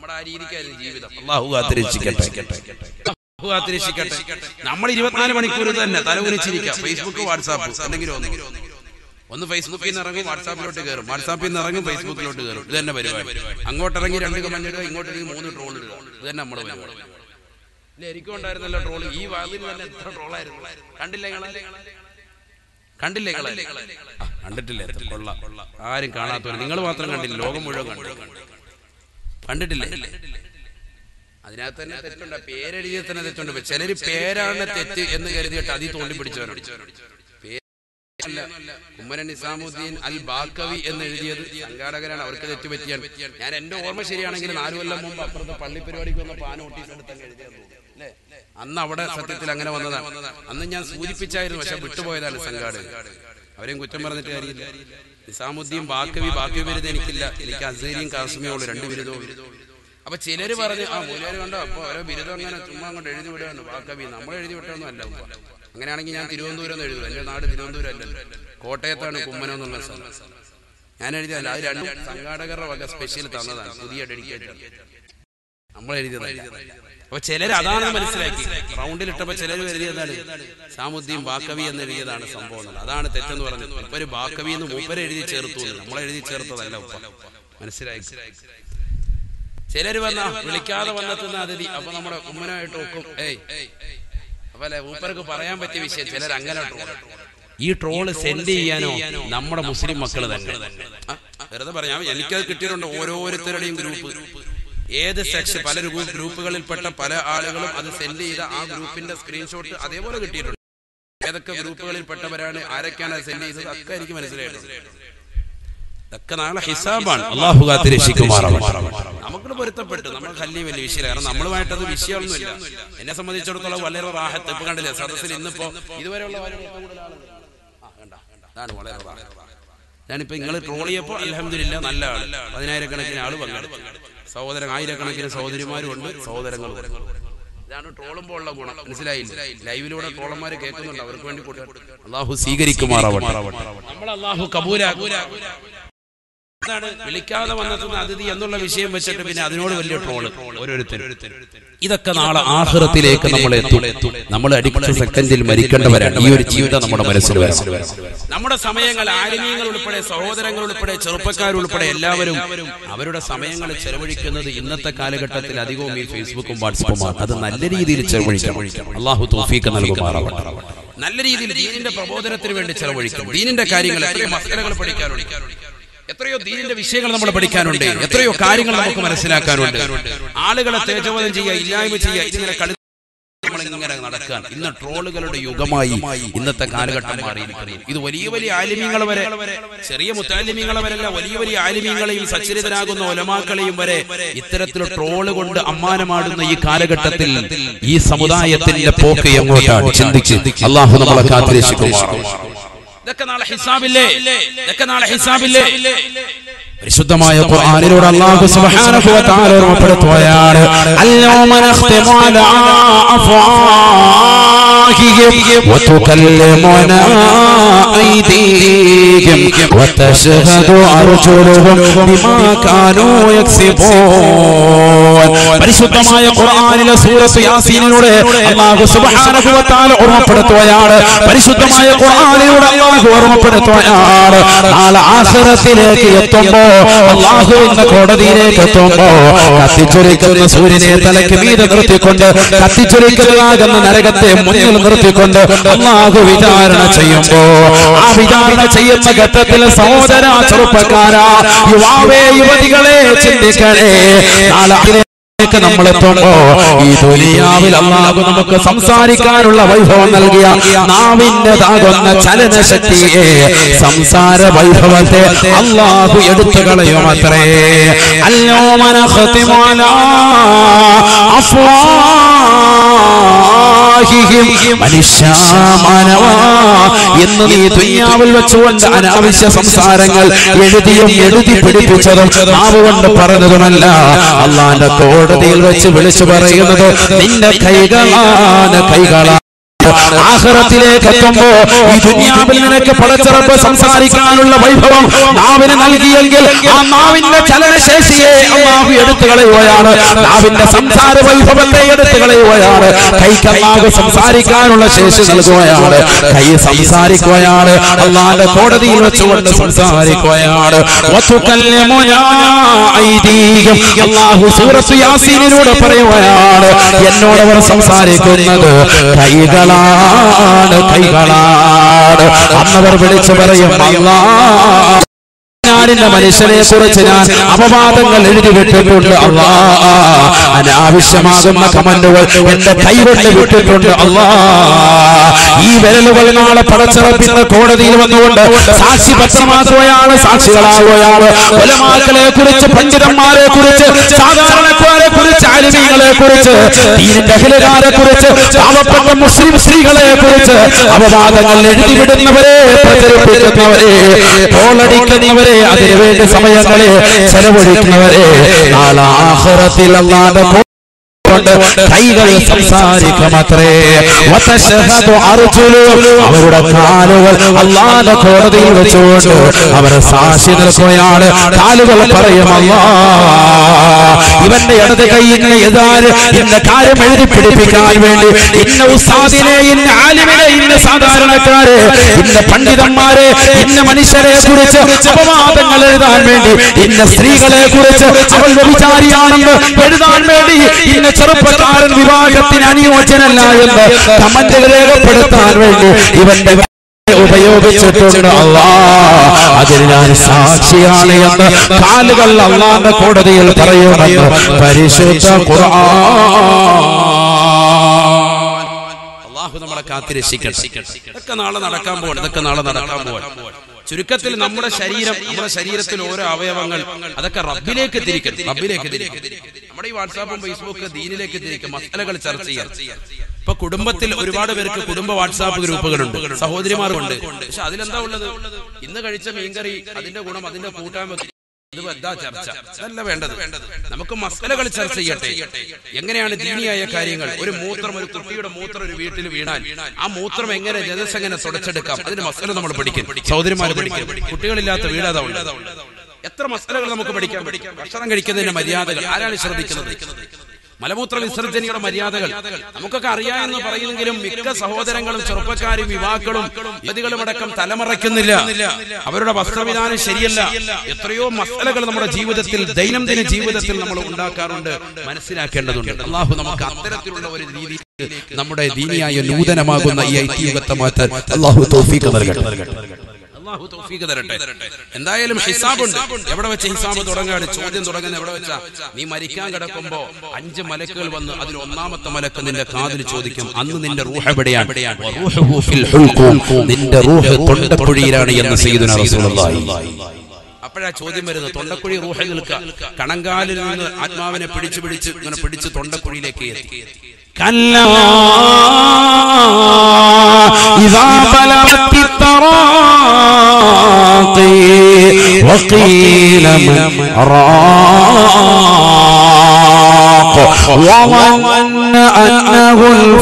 Speaker 1: നമ്മുടെ ആ രീതിക്കായിരുന്നു ജീവിതം അള്ളാഹു കാത്തിരക്ഷിക്കട്ടെ അള്ളാഹു കാത്തിരക്ഷിക്കട്ടെ നമ്മൾ ഇരുപത്തിനാല് മണിക്കൂർ ഇത് തന്നെ തലകുനിച്ചിരിക്കാം ഫേസ്ബുക്ക് വാട്സാപ്പ് എന്തെങ്കിലും ഒന്ന് ഒന്ന് ഫേസ്ബുക്കിൽ നിന്ന് ഇറങ്ങി വാട്സാപ്പിലോട്ട് കയറും വാട്സാപ്പിൽ നിന്ന് ഇറങ്ങി ഫേസ്ബുക്കിലോട്ട് കയറും ഇത് തന്നെ പരിപാടി അങ്ങോട്ട് ഇറങ്ങി രണ്ട് കമന്റ് ഇടുക ഇങ്ങോട്ട് ഇറങ്ങി മൂന്ന് ട്രോൾ ഇടുക ഇത് തന്നെ നമ്മുടെ പരിപാടി ഇല്ല എനിക്കും ഉണ്ടായിരുന്നല്ലോ ട്രോൾ ഈ വാതിൽ തന്നെ എത്ര ട്രോളായിരുന്നു കണ്ടില്ലേ നിങ്ങളെ കണ്ടില്ലേ നിങ്ങളെ ആ, കണ്ടിട്ടില്ലേ എത്ര കൊള്ളാം ആരും കാണാത്തവർ നിങ്ങൾ മാത്രം കണ്ടില്ല ലോകം മുഴുവൻ കണ്ടു കണ്ടിട്ടില്ലേ അതിനകത്ത് തന്നെ തെറ്റുണ്ട് പേരെഴുതിയ തന്നെ തെറ്റുണ്ട് ചിലര് പേരാണ് തെറ്റ് എന്ന് കരുതിയിട്ട് അതിൽ തോണ്ടി പിടിച്ചവരുണ്ട് പേരല്ല. കുമ്മരൻ നിസാമുദ്ദീൻ അൽ ബാക്കവി എന്ന് എഴുതിയത് സംഘാടകരാണ് അവർക്ക് തെറ്റുപറ്റിയാണ് ഞാൻ എന്റെ ഓർമ്മ ശരിയാണെങ്കിൽ നാലു കൊല്ലം മുമ്പ് അപ്പുറത്തെ പള്ളി പരിപാടിക്ക് വന്നപ്പോ ആ നോട്ടീസ് എടുത്തങ്ങ് എഴുതിയെന്ന് തോന്നുന്നു. അല്ലേ? അന്ന് അവിടെ സത്യത്തിൽ അങ്ങനെ വന്നതാണ് അന്ന് ഞാൻ സൂചിപ്പിച്ചായിരുന്നു പക്ഷെ വിട്ടുപോയതാണ് സംഘാടകർ അവരെയും കുറ്റം പറഞ്ഞിട്ട് കാര്യമില്ല നിസാമുദ്ദീൻ ബാക്കവി ബാക്കി ബിരുദം എനിക്കില്ല എനിക്ക് അസേരിയും കാശ്മീരും ഉള്ളു രണ്ട് ബിരുദവും അപ്പൊ ചിലര് പറഞ്ഞു ആ മൂലര് കണ്ടോ അപ്പൊ ഓരോ ബിരുദം അങ്ങനെ ചുമ്മാ അങ്ങോട്ട് എഴുതി വിടുകയാണ് ബാക്കവി നമ്മൾ എഴുതി വിട്ടൊന്നും അല്ല ഉപ്പ. അങ്ങനെയാണെങ്കിൽ ഞാൻ തിരുവനന്തപുരം എന്ന് എഴുതും എന്റെ നാട് തിരുവനന്തപുരം അല്ലല്ലോ കോട്ടയത്താണ് കുമ്മനം എന്നുള്ള സ്ഥലം ഞാൻ എഴുതിയല്ല അത് രണ്ടും സംഘാടകരുടെ വക സ്പെഷ്യൽ തന്നതാണ് പുതിയ ഡെഡിക്കേറ്റഡ് നമ്മൾ എഴുതിയതല്ല അപ്പൊ ചിലർ അതാണ് മനസ്സിലാക്കി റൗണ്ടിൽ ഇട്ടപ്പോ ചിലർ എഴുതിയതാണ് സാമുദ്ദീൻ ബാക്കവി എന്ന് എഴുതിയതാണ് സംഭവം എന്നുള്ളത്. അതാണ് തെറ്റെന്ന് പറഞ്ഞത് ഇപ്പൊ ഒരു ബാക്കവി എന്ന് മൂപ്പര് എഴുതി ചേർത്തു എന്ന്. നമ്മൾ എഴുതി ചേർത്തതല്ല ഉപ്പ മനസ്സിലായി ചിലര് വന്ന വിളിക്കാതെ വന്നെത്തുന്ന അതിഥി അപ്പൊ നമ്മുടെ ഉമ്മനായിട്ട് നോക്കും ഏയ് അപ്പൊ അല്ലെ മൂപ്പർക്ക് പറയാൻ പറ്റിയ വിഷയം ചിലർ അങ്ങനെ troll. ഈ ട്രോള് സെൻഡ് ചെയ്യാനോ നമ്മുടെ മുസ്ലിം മക്കൾ തന്നെ ആ, വെറുതെ പറയാം എനിക്കത് കിട്ടിയിട്ടുണ്ട് ഓരോരുത്തരുടെയും ഗ്രൂപ്പ് ഏത് സെക്ഷൻ പല ഗ്രൂ- ഗ്രൂപ്പുകളിൽപ്പെട്ട പല ആളുകളും അത് സെൻഡ് ചെയ്ത ആ ഗ്രൂപ്പിന്റെ സ്ക്രീൻഷോട്ട് അതേപോലെ കിട്ടിയിട്ടുണ്ട് ഏതൊക്കെ ഗ്രൂപ്പുകളിൽപ്പെട്ടവരാണ് ആരൊക്കെയാണ് അത് സെൻഡ് ചെയ്തത് ഒക്കെ എനിക്ക് മനസ്സിലായിട്ടുണ്ട് ഇതൊക്കെ നാളെ ഹിസാബാണ് അള്ളാഹു കാത്തിരക്ഷിക്കുമാറാവട്ടെ നമുക്ക് പൊരുത്തപ്പെട്ടു നമ്മൾ കല്ലി വലിയ വിഷയം കാരണം നമ്മളുമായിട്ടത് വിഷയമൊന്നുമില്ല എന്നെ സംബന്ധിച്ചിടത്തോളം വളരെ റാഹത്ത് ഇപ്പൊ കണ്ടില്ലേ സദസ്സിൽ ഇന്നിപ്പോ ഇതുവരെയുള്ള ഏറ്റവും കൂടുതൽ ആളുകൾ. ആ, കണ്ടോ? അതാണ് വളരെ റാഹത്ത്. ഞാനിപ്പോ നിങ്ങൾ ട്രോൾ ചെയ്യപ്പോ അലഹമില്ല നല്ല ആള് പതിനായിരക്കണക്കിന് ആള് പങ്കെടുത്തു സഹോദരൻ ആയിരക്കണക്കിന് സഹോദരിമാരും ഉണ്ട് സഹോദരങ്ങളും ഉണ്ട്. ഇതാണ് ട്രോളുമ്പോൾ ഉള്ള ഗുണം മനസ്സിലായില്ല ലൈവിലൂടെ ട്രോളന്മാര് കേൾക്കുന്നുണ്ട് അവർക്ക് വേണ്ടി കൊടുക്കുക. അള്ളാഹു സ്വീകരിക്കുമാറാവട്ടെ നമ്മൾ അള്ളാഹു കബൂലാകൂല എന്താണ് വിളിക്കാതെ വന്നെത്തുന്ന അതിഥി എന്നുള്ള വിഷയം വെച്ചിട്ട് പിന്നെ അതിനോട് വലിയ ട്രോള് ഓരോരുത്തരും ഇതൊക്കെ നാളെ ആഹ്റത്തിലേക്ക് നമ്മൾ എത്തും നമ്മൾ അടിക്കുന്ന സെക്കൻഡിൽ മരിക്കേണ്ടവരാണ് ഈ ഒരു ജീവിതം നമ്മുടെ മനസ്സിൽ വരണം നമ്മുടെ സമയങ്ങൾ ആലിന്യങ്ങൾ ഉൾപ്പെടെ സഹോദരങ്ങൾ ഉൾപ്പെടെ ചെറുപ്പക്കാർ ഉൾപ്പെടെ എല്ലാവരും അവരുടെ സമയങ്ങൾ ചെലവഴിക്കുന്നത് ഇന്നത്തെ കാലഘട്ടത്തിൽ അധികവും ഈ ഫേസ്ബുക്കും വാട്സപ്പുമാണ് അത് നല്ല രീതിയിൽ ചെലവഴിക്കണം അള്ളാഹു തോഫീക്ക് നൽകുമാറാവട്ടെ നല്ല രീതിയിൽ ദീനിന്റെ പ്രബോധനത്തിന് വേണ്ടി ചെലവഴിക്കണം ദീനിന്റെ കാര്യങ്ങൾ എത്രയോ മസലകൾ പഠിക്കാനുണ്ട് എത്രയോ ദീനിന്റെ വിഷയങ്ങൾ നമ്മൾ പഠിക്കാനുണ്ട് എത്രയോ കാര്യങ്ങൾ നമുക്ക് മനസ്സിലാക്കാനുണ്ട് ആളുകളെ തേജോവധം ചെയ്യുക ഇല്ലായ്മ ചെയ്യുക ഇതിങ്ങനെ കളി നമ്മളിങ്ങനെ നടക്കാൻ ഇന്ന് ട്രോളുകളുടെ യുഗമായി ഇന്നത്തെ കാലഘട്ടം മാറിയിരിക്കുന്നു ഇത് വലിയ വലിയ ആലിമ്യങ്ങൾ വരെ ചെറിയ മുത്താലിമ്യങ്ങളെ വരെയല്ല വലിയ വലിയ ആലിമ്യങ്ങളെയും സച്ചരിതരാകുന്ന ഒലമാക്കളെയും വരെ ഇത്തരത്തിൽ ട്രോള് കൊണ്ട് അമ്മാനമാടുന്ന ഈ കാലഘട്ടത്തിൽ ഈ സമുദായത്തിന്റെ പോക്ക് എങ്ങോട്ടാണ് ചിന്തിച്ച് അള്ളാഹു നമ്മളെ കാത്തിരക്ഷിക്കുമാറാണ് ഇതൊക്കെ നാളെ ഹിസാബില്ലേ ഇതൊക്കെ നാളെ ഹിസാബില്ലേ പരിശുദ്ധമായ ഖുർആനിലൂടെ അല്ലാഹു സുബ്ഹാനഹു വ തആല ഓർമ്മപ്പെടുത്തുകയാണ് അൽയൗമ നഖ്തിമു അലാ അഫ്വാഹിഹിം വതുകല്ലിമുനാ അയ്ദീഹിം വതശ്ഹദു അർജുലുഹും ബിമാ കാനൂ യക്സിബൂൻ പരിശുദ്ധമായ ഖുർആനിലെ സൂറത്ത് യാസീനിലൂടെ അല്ലാഹു സുബ്ഹാനഹു വ തആല ഓർമ്മപ്പെടുത്തുകയാണ് പരിശുദ്ധമായ ഖുർആനിലൂടെ അല്ലാഹു ഓർമ്മപ്പെടുത്തുകയാണ് നാളെ ആഖിറത്തിലേക്ക് എത്തുമ്പോ അള്ളാഹുവിന്റെ കോടതിയിലേക്ക് എത്തുമ്പോ കത്തിച്ചൊരിക്കുന്ന സൂര്യനെ തലയ്ക്ക് മീതെ നിർത്തിക്കൊണ്ട് കത്തിച്ചൊരിക്കുന്നതാകുന്ന നരകത്തെ മുന്നിൽ നിർത്തിക്കൊണ്ട് അള്ളാഹു വിചാരണ ചെയ്യുമ്പോ ആ വിചാരണ ചെയ്യുന്ന ഘട്ടത്തിൽ സഹോദര ചെറുപ്പക്കാരാ യുവാവേ യുവതികളെ ചിന്തിക്കണേ നാളെ ിലേക്ക് നമ്മൾ എത്തുമ്പോ ഈ ദുനിയാവിൽ അള്ളാഹു നമുക്ക് സംസാരിക്കാനുള്ള വൈഭവം നൽകിയ നാവിൻ്റെതാകുന്ന ചലനശക്തിയെ സംസാര വൈഭവത്തെ അള്ളാഹു എടുത്തു കളയും അത്രേ അല്ലോ മനുഷ്യ മാനവ എന്ന് നീ ദുനിയാവിൽ വെച്ചുകൊണ്ട് അനാവശ്യ സംസാരങ്ങൾ എഴുതിയും എഴുതി പിടിപ്പിച്ചതും നാവ് കൊണ്ട് പറഞ്ഞതുമല്ല അള്ളാന്റെ കോടതിയിൽ വെച്ച് വിളിച്ചു പറയുന്നത് നിന്റെ കൈകളാണ് കൈകളാ
Speaker 2: ആഹ്റത്തിലേക്ക് എത്തുമ്പോ ഈ ദുനിയാവിൽ നിനക്ക് പടച്ചിറപ്പ് സംസാരിക്കാനുള്ള വൈഭവം നാവിന് നൽകിയെങ്കിൽ ആ നാവിന്റെ ചലനശേഷിയെ അള്ളാഹു എടുത്തു കളയുകയാണ് നാവിന്റെ സംസാര വൈഭവത്തെ എടുത്തു കളയുകയാണ് കൈക്ക് അള്ളാഹു സംസാരിക്കാനുള്ള ശേഷി നൽകുകയാണ് കൈ സംസാരിക്കുകയാണ് അള്ളാന്റെ കോടതിയിൽ വെച്ചുകൊണ്ട് സംസാരിക്കുകയാണ് വതുകല്ലിമുനാ ഐദീഹിം. അള്ളാഹു സൂറത്ത് യാസീനിലൂടെ പറയുകയാണ് എന്നോട് അവർ സംസാരിക്കുന്നത് കൈകളാണ് കൈകളാണ് അന്നവർ വിളിച്ചു പറയും അല്ലാ ഞാനിന്റെ മനുഷ്യനെ കുറിച്ച് ഞാൻ അപവാദങ്ങൾ എഴുതി വിട്ടിട്ടുണ്ട് അല്ലാ അനാവശ്യമാകുന്ന കമന്റുകൾ എന്റെ കൈകൊണ്ട് വിട്ടിട്ടുണ്ട് അല്ലാ ഈ വിരലുകൾ നാളെ പടച്ചിറപ്പിന്റെ കോടതിയിൽ വന്നുകൊണ്ട് സാക്ഷി പത്രമാക്കുകയാണ് സാക്ഷികളാകുകയാണ് കൊലമാക്കളെ കുറിച്ച് പണ്ഡിതന്മാരെ കുറിച്ച് സാധാരണക്കാരെ കുറിച്ച് അരുവികളെ കുറിച്ച് ദീനിന്റെ അഖിലകാരെ കുറിച്ച് പാവപ്പെട്ട മുസ്ലിം സ്ത്രീകളെ കുറിച്ച് അപവാദങ്ങൾ എഴുതി വിടുന്നവരെ പ്രചരിപ്പിക്കുന്നവരെ തോളടിക്കുന്നവരെ അതിനുവേണ്ടി സമയങ്ങളെ ചെലവഴിക്കുന്നവരെ നാളെ ആഹ്റത്തിൽ അല്ലാതെ കൊണ്ട് കൈകൾ സംസാരിക്കുമത്രേ വതശഹദു അർജുലു അവരുടെ കാലുകൾ അള്ളാന്റെ കോടതിയിൽ വെച്ചുകൊണ്ട് അവർ സാക്ഷി നിൽക്കുകയാണ് കാലുകൾ പറയും അല്ലാ ഇവന്റെ ഇടത് കൈയിന് എതാര് ഇന്ന കാര്യം എഴുതി പിടിപ്പിക്കാൻ വേണ്ടി ഇന്ന ഉസ്താദിനെ ഇന്ന ആലിമിനെ ഇന്ന സാധാരണക്കാരെ ഇന്ന പണ്ഡിതന്മാരെ ഇന്ന മനുഷ്യരെ കുറിച്ച് അപവാദങ്ങൾ എഴുതാൻ വേണ്ടി ഇന്ന സ്ത്രീകളെ കുറിച്ച് അവൾ വ്യഭിചാരിയാണെന്ന് എഴുതാൻ വേണ്ടി ഇന്ന ചെറുപ്പക്കാരൻ വിവാഹത്തിന് അനുയോജ്യനല്ല എന്ന് കമന്റ് രേഖപ്പെടുത്താൻ വേണ്ടി ഇവന്റെ ഉപയോഗിച്ചിട്ടുണ്ട് അല്ലാ അതിന് ഞാൻ സാക്ഷിയാണ് എന്ന് കാലുകൾ അള്ളാന്റെ കോടതിയിൽ പറയുമെന്ന് പരിശുദ്ധ ഖുർആൻ
Speaker 1: അള്ളാഹു നമ്മളെ കാത്തിരക്ഷിക്കട്ടെ ഇതൊക്കെ നാളെ നടക്കാൻ പോവാണ് ഇതൊക്കെ നാളെ നടക്കാൻ പോവാണ് ചുരുക്കത്തിൽ നമ്മുടെ ശരീരം നമ്മുടെ ശരീരത്തിൽ ഓരോ അവയവങ്ങൾ അതൊക്കെ റബ്ബിലേക്ക് തിരിക്കും റബ്ബിലേക്ക് തിരിക്കും നമ്മുടെ ഈ വാട്സാപ്പും ഫേസ്ബുക്ക് ദീനിലേക്ക് തിരിക്കും മസലകൾ ചർച്ച ചെയ്യാം ഇപ്പൊ കുടുംബത്തിൽ ഒരുപാട് പേർക്ക് കുടുംബ വാട്സാപ്പ് ഗ്രൂപ്പുകളുണ്ട് സഹോദരിമാരുണ്ട് പക്ഷെ അതിലെന്താ ഉള്ളത് ഇന്ന് കഴിച്ച മീൻകറി അതിന്റെ ഗുണം അതിന്റെ കൂട്ടാൻ വെക്കും ഇത് എന്താ ചർച്ച അതല്ല വേണ്ടത് നമുക്ക് മസലകൾ ചർച്ച ചെയ്യട്ടെ എങ്ങനെയാണ് ദീനിയായ കാര്യങ്ങൾ ഒരു മൂത്രം ഒരു കുട്ടിയുടെ മൂത്രം ഒരു വീട്ടിൽ വീണാൽ ആ മൂത്രം എങ്ങനെ ജലസ് എങ്ങനെ തുടച്ചെടുക്കാം അതിന്റെ മസല നമ്മൾ പഠിക്കും സഹോദരിമാർ പഠിക്കും കുട്ടികളില്ലാത്ത വീടാതാ ഉള്ളത് എത്ര മസലകൾ നമുക്ക് പഠിക്കാൻ പഠിക്കാം ഭക്ഷണം കഴിക്കുന്നതിന്റെ മര്യാദകൾ ആരാണ് ശ്രദ്ധിക്കുന്നത് മലമൂത്ര വിസർജനയുടെ മര്യാദകൾ നമുക്കൊക്കെ അറിയാമെന്ന് പറയുന്നെങ്കിലും മിക്ക സഹോദരങ്ങളും ചെറുപ്പക്കാരും യുവാക്കളും യുവതികളും അടക്കം തലമറയ്ക്കുന്നില്ല അവരുടെ വസ്ത്രവിധാനം ശരിയല്ല എത്രയോ മസലകൾ നമ്മുടെ ജീവിതത്തിൽ ദൈനംദിന ജീവിതത്തിൽ നമ്മൾ ഉണ്ടാക്കാറുണ്ട് മനസ്സിലാക്കേണ്ടതുണ്ട് അള്ളാഹു നമുക്ക് അത്തരത്തിലുള്ള ഒരു രീതി നമ്മുടെ ദീനിയായ നൂതനമാകുന്ന ഈ ഐതിഹ്യത്തെ മാറ്റാൻ അള്ളാഹു തൗഫീഖ് നൽകട്ടെ അള്ളാഹു തൗഫീഖ് തരട്ടെ എന്തായാലും ഹിസാബുണ്ട് എവിടെ വെച്ച് ഹിസാബ് തുടങ്ങാണ് ചോദ്യം തുടങ്ങുന്ന എവിടെ വെച്ചാ നീ മരിക്കാൻ കിടക്കുമ്പോ അഞ്ച് മലക്കുകൾ വന്ന് അതിൽ ഒന്നാമത്തെ മലക്ക് നിന്റെ കാതിൽ ചോദിക്കും അന്ന് നിന്റെ റൂഹ് എവിടെയാണ് റൂഹുഹു ഫിൽ ഹുൽഖൂം. നിന്റെ റൂഹ് തൊണ്ടക്കുഴിയിലാണ് എന്ന് സയ്യിദുനാ റസൂലുള്ളാഹി അപ്പോഴാ ചോദ്യം വരുന്നത് തൊണ്ടക്കുഴി റൂഹ നിൽക്കുക കണങ്കാലിൽ നിന്ന് ആത്മാവിനെ പിടിച്ചു പിടിച്ച് ഇങ്ങനെ പിടിച്ച് തൊണ്ടക്കുഴിയിലേക്ക് എത്തി
Speaker 2: كلا إذا بلغت التراقي وقيل من راق وظن أنه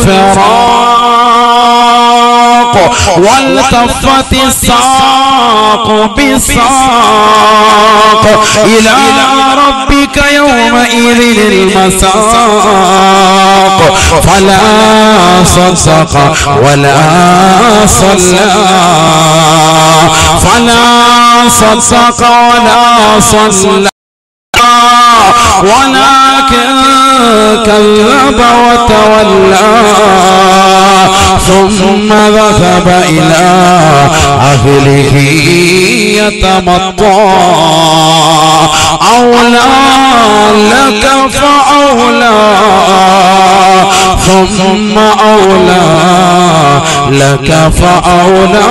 Speaker 2: الفراق والتفت الساق بالساق إلى ربك يومئذ المساق فلا صدق ولا صلى فلا صدق ولا صلى ولكن كذب وتولى ثم ذهب إلى أهله يتمطى أولى لك فأولى ثم أولى لك فأولى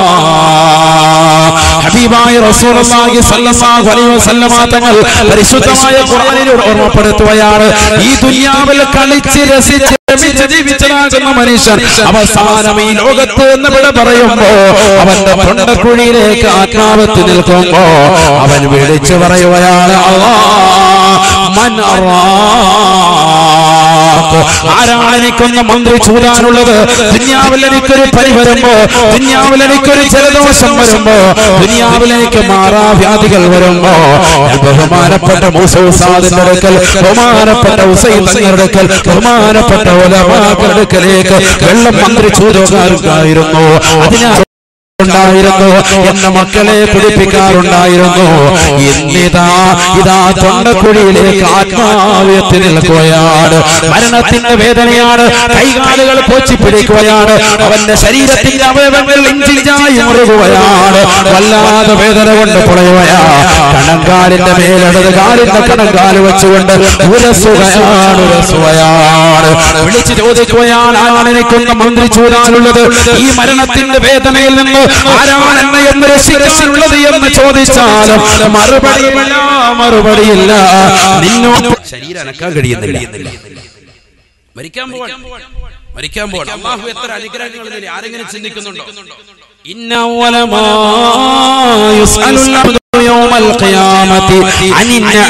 Speaker 2: ഹബീബായ റസൂലുള്ളാഹി സ്വല്ലല്ലാഹു അലൈഹി വസല്ലമ തങ്ങൾ പരിശുദ്ധമായ ഖുർആനിൽ ഓർമ്മപ്പെടുത്തുകയാണ് ഈ ദുനിയാവിൽ കളിച്ച് രസിച്ച് രമിച്ച് ജീവിച്ചതാകുന്ന മനുഷ്യൻ അവസാനം ഈ ലോകത്ത് എന്ന് വിട പറയുമ്പോ അവന്റെ തൊണ്ടക്കുഴിയിലേക്ക് ആത്മാവത്ത് നിൽക്കുമ്പോ അവൻ വിളിച്ചു പറയുകയാണ് അല്ലാ മൻ അറാ ഹാക്ക്. ആരാണ് എനിക്കൊന്ന് മന്ത്രി ചൂടാനുള്ളത് ദുനിയാവിൽ എനിക്കൊരു പനി വരുമ്പോ ദുനിയാവിൽ എനിക്കൊരു ജലദോഷം വരുമ്പോ ദുനിയാവിൽ എനിക്ക് മാറാവ്യാധികൾ വരുമ്പോ ഞാൻ ബഹുമാനപ്പെട്ട മൂസൗസാദിന്റെ അടുക്കൽ ബഹുമാനപ്പെട്ട ഉസൈൻ തങ്ങളുടെ അടുക്കൽ ബഹുമാനപ്പെട്ട ഒലവാക്കളുടെ അടുക്കലേക്ക് വെള്ളം മന്ത്രി ചൂടുകാരുണ്ടായിരുന്നു അതിനാൽ ഉണ്ടായിരുന്നു എന്ന മക്കളെ പിടിപ്പിക്കാറുണ്ടായിരുന്നു ഇന്നിതാ ഇതാ തൊണ്ടക്കുഴിയിലേക്ക് ആത്മാവ്യത്തിൽ നിൽക്കുകയാണ് മരണത്തിന്റെ വേദനയാണ് കൈകാലുകൾ കോച്ചി പിടിക്കുകയാണ് അവന്റെ ശരീരത്തിന്റെ അവയവങ്ങൾ ഇഞ്ചിഞ്ചായി മുറുകുകയാണ് വല്ലാതെ വേദന കൊണ്ട് പുളയുകയാ കണങ്കാലിന്റെ മേലെടത് കാലിന്റെ കണങ്കാല് വെച്ചുകൊണ്ട് ഉരസുകയാണ് ഉരസുകയാണ് വിളിച്ചു ചോദിക്കുകയാണ് ആരാണ് എനിക്കൊന്ന് മന്ത്രി ചൂടാനുള്ളത് ഈ മരണത്തിന്റെ വേദനയിൽ നിന്ന് ആരാണ് എന്നെ എന്ന് രക്ഷിക്കാനുള്ളത് എന്ന് ചോദിച്ചാലും മറുപടിയില്ല മറുപടിയില്ല നിന്നോട്
Speaker 1: ശരീരം അനക്കാൻ കഴിയുന്നില്ല മരിക്കാൻ പോവാൻ മരിക്കാൻ പോവാൻ അള്ളാഹു എത്ര അനുഗ്രഹങ്ങൾ നൽകി. ആരെങ്കിലും ചിന്തിക്കുന്നുണ്ടോ
Speaker 2: إن أول ما يسأل العبد يوم القيامة عن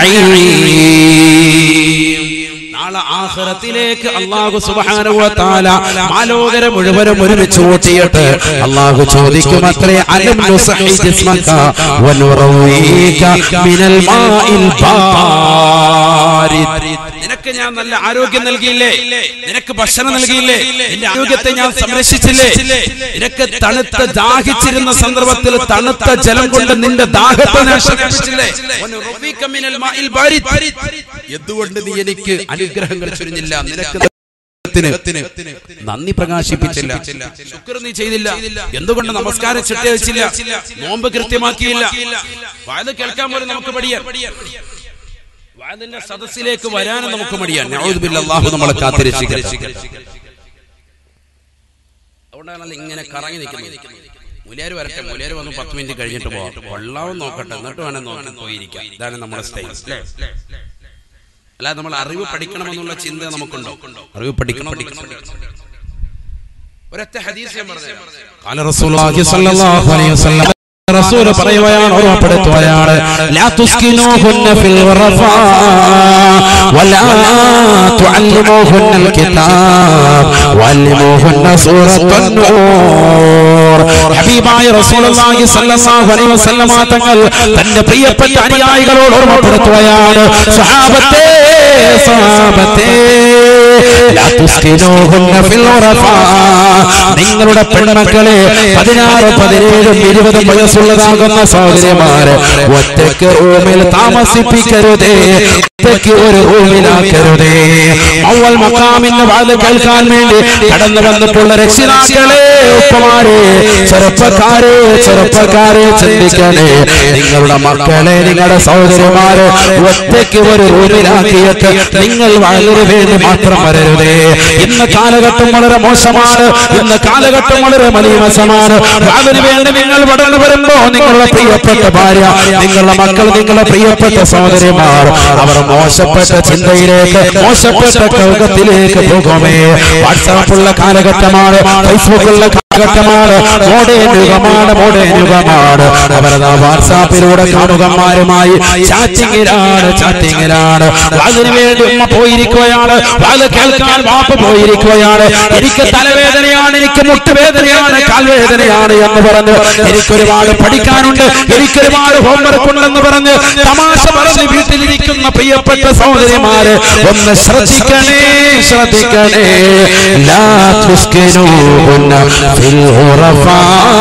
Speaker 2: النعيم
Speaker 1: നാളെ ആഖിറത്തിലേക്ക്
Speaker 2: അള്ളാഹു സുബാനുവത്താല മാലോകരെ മുഴുവനും ഒരുമിച്ച് കൂട്ടിയിട്ട് അള്ളാഹു ചോദിക്കും അത്രേ അലം നുസഹി ജിസ്മക വനുറവീക മിനൽ മാഇൽ ബാരിദ്
Speaker 1: നിനക്ക് ഞാൻ നല്ല ആരോഗ്യം നൽകിയില്ലേ നിനക്ക് ഭക്ഷണം നൽകിയില്ലേ നിന്റെ ആരോഗ്യത്തെ ഞാൻ സംരക്ഷിച്ചില്ലേ നിനക്ക് തണുത്ത ദാഹിച്ചിരുന്ന സന്ദർഭത്തിൽ തണുത്ത ജലം കൊണ്ട് നിന്റെ ദാഹത്തെ ഞാൻ ശമിപ്പിച്ചില്ലേ വനുറവീക മിനൽ മാഇൽ ബാരിദ്. എന്തുകൊണ്ട് നീ എനിക്ക് അനുഗ്രഹങ്ങൾ ചൊരിഞ്ഞില്ല നിനക്ക് ദൈവത്തിന് നന്ദി പ്രകാശിപ്പിച്ചില്ല ശുക്ർ നീ ചെയ്തില്ല എന്തുകൊണ്ട് നമസ്കാരം ചിട്ട വെച്ചില്ല നോമ്പ് കൃത്യമാക്കിയില്ല വായത് കേൾക്കാൻ പോലും നമുക്ക് മടിയാൻ വാതിന്റെ സദസ്സിലേക്ക് വരാനും നമുക്ക് മടിയാൻ നഊദുബില്ലാ, അല്ലാഹു നമ്മളെ കാത്തിരക്ഷിക്കട്ടെ അതുകൊണ്ടാണല്ലോ ഇങ്ങനെ കറങ്ങി നിൽക്കുന്നത് മുലിയാർ വരട്ടെ മുലിയാർ വന്ന് പത്ത് മിനിറ്റ് കഴിഞ്ഞിട്ട് പോവാം കൊള്ളാവും നോക്കട്ടെ എന്നിട്ട് വേണം നോക്കി പോയിരിക്കാം ഇതാണ് നമ്മുടെ സ്റ്റൈൽ അല്ലാതെ നമ്മൾ അറിവ് പഠിക്കണമെന്നുള്ള ചിന്ത നമുക്കുണ്ടോ അറിവ് പഠിക്കണം പഠിക്കണം ഒരൊറ്റ ഹദീസ് ഞാൻ പറഞ്ഞു
Speaker 2: قال رسول الله صلى الله عليه وسلم റസൂൽ പറയുകയാണ് ഓർമ്മപ്പെടുത്തുകയാണ് ലാ തുസ്കിനൂഹുന്ന ഫിൽ ഖറഫാ വലാ തുഅല്ലിമൂഹുന്ന കിതാബ് വഅല്ലിമൂഹുന്ന സൂറത്തുൻ നൂർ ഹബീബായ റസൂലുള്ളാഹി സ്വല്ലല്ലാഹു അലൈഹി വസല്ലമ തങ്ങൾ തന്റെ പ്രിയപ്പെട്ട അനുയായികളോട് ഓർമ്മപ്പെടുത്തുകയാണ് സ്വഹാബത്തെ സ്വഹാബത്തെ ലാ തുസ്കിനൂഹുന്ന ഫിൽ ഖറഫാ നിങ്ങളുടെ പെൺമക്കളെ പതിനാറ് പതിനേഴും ഇരുപതും വയസ്സുള്ളതാകുന്ന സഹോദരിമാര് ഒറ്റയ്ക്ക് റൂമിൽ താമസിപ്പിക്കരുതേ ഒറ്റയ്ക്ക് ഒരു റൂമിലാക്കരുതേ അവൽ മക്കാമിന്റെ വാത് കേൾക്കാൻ വേണ്ടി കടന്നു വന്നിട്ടുള്ള രക്ഷിതാക്കളെ ഉപ്പമാരെ ചെറുപ്പക്കാരെ ചെറുപ്പക്കാരെ ചിന്തിക്കണേ നിങ്ങളുടെ മക്കളെ നിങ്ങളുടെ സഹോദരിമാരെ ഒറ്റയ്ക്ക് ഒരു റൂമിലാക്കിയിട്ട് നിങ്ങൾ വളരെ വേണ്ടി മാത്രം വരരുതേ ഇന്ന് കാലഘട്ടം വളരെ മോശമാണ് ഇന്ന് കാലഘട്ടം വളരെ മലീമസമാണ് അതിനു വേണ്ടി നിങ്ങൾ വളർന്നു വരുമ്പോ നിങ്ങളുടെ പ്രിയപ്പെട്ട ഭാര്യ നിങ്ങളുടെ മക്കൾ നിങ്ങളുടെ പ്രിയപ്പെട്ട സഹോദരിമാർ അവർ മോശപ്പെട്ട ചിന്തയിലേക്ക് മോശപ്പെട്ട കൗകത്തിലേക്ക് പോകുമേ വാട്സാപ്പുള്ള കാലഘട്ടമാണ് ഫേസ്ബുക്കുള്ള കാലഘട്ടമാണ് മോഡേൺ യുഗമാണ് മോഡേൺ യുഗമാണ് അവരതാ വാട്സാപ്പിലൂടെ കാണുകന്മാരുമായി ചാറ്റിങ്ങിലാണ് ചാറ്റിങ്ങിലാണ് അതിനു വേണ്ടി ഉമ്മ പോയിരിക്കുകയാണ് അത് കേൾക്കാൻ വാപ്പ പോയിരിക്കുകയാണ് എനിക്ക് തലവേദനയാണ് എനിക്ക് മുട്ടുവേദനയാണ് കാൽവേദനയാണ് എന്ന് പറഞ്ഞ് എനിക്കൊരുപാട് പഠിക്കാനുണ്ട് എനിക്കൊരുപാട് ഹോംവർക്ക് ഉണ്ടെന്ന് പറഞ്ഞ് തമാശ പറഞ്ഞ് വീട്ടിലിരിക്കുന്ന പ്രിയപ്പെട്ട സഹോദരിമാര് ഒന്ന് ശ്രദ്ധിക്കണേ ശ്രദ്ധിക്കണേ ലാ തുസ്കിനൂഹുന്ന ഫിൽ ഖുറഫാ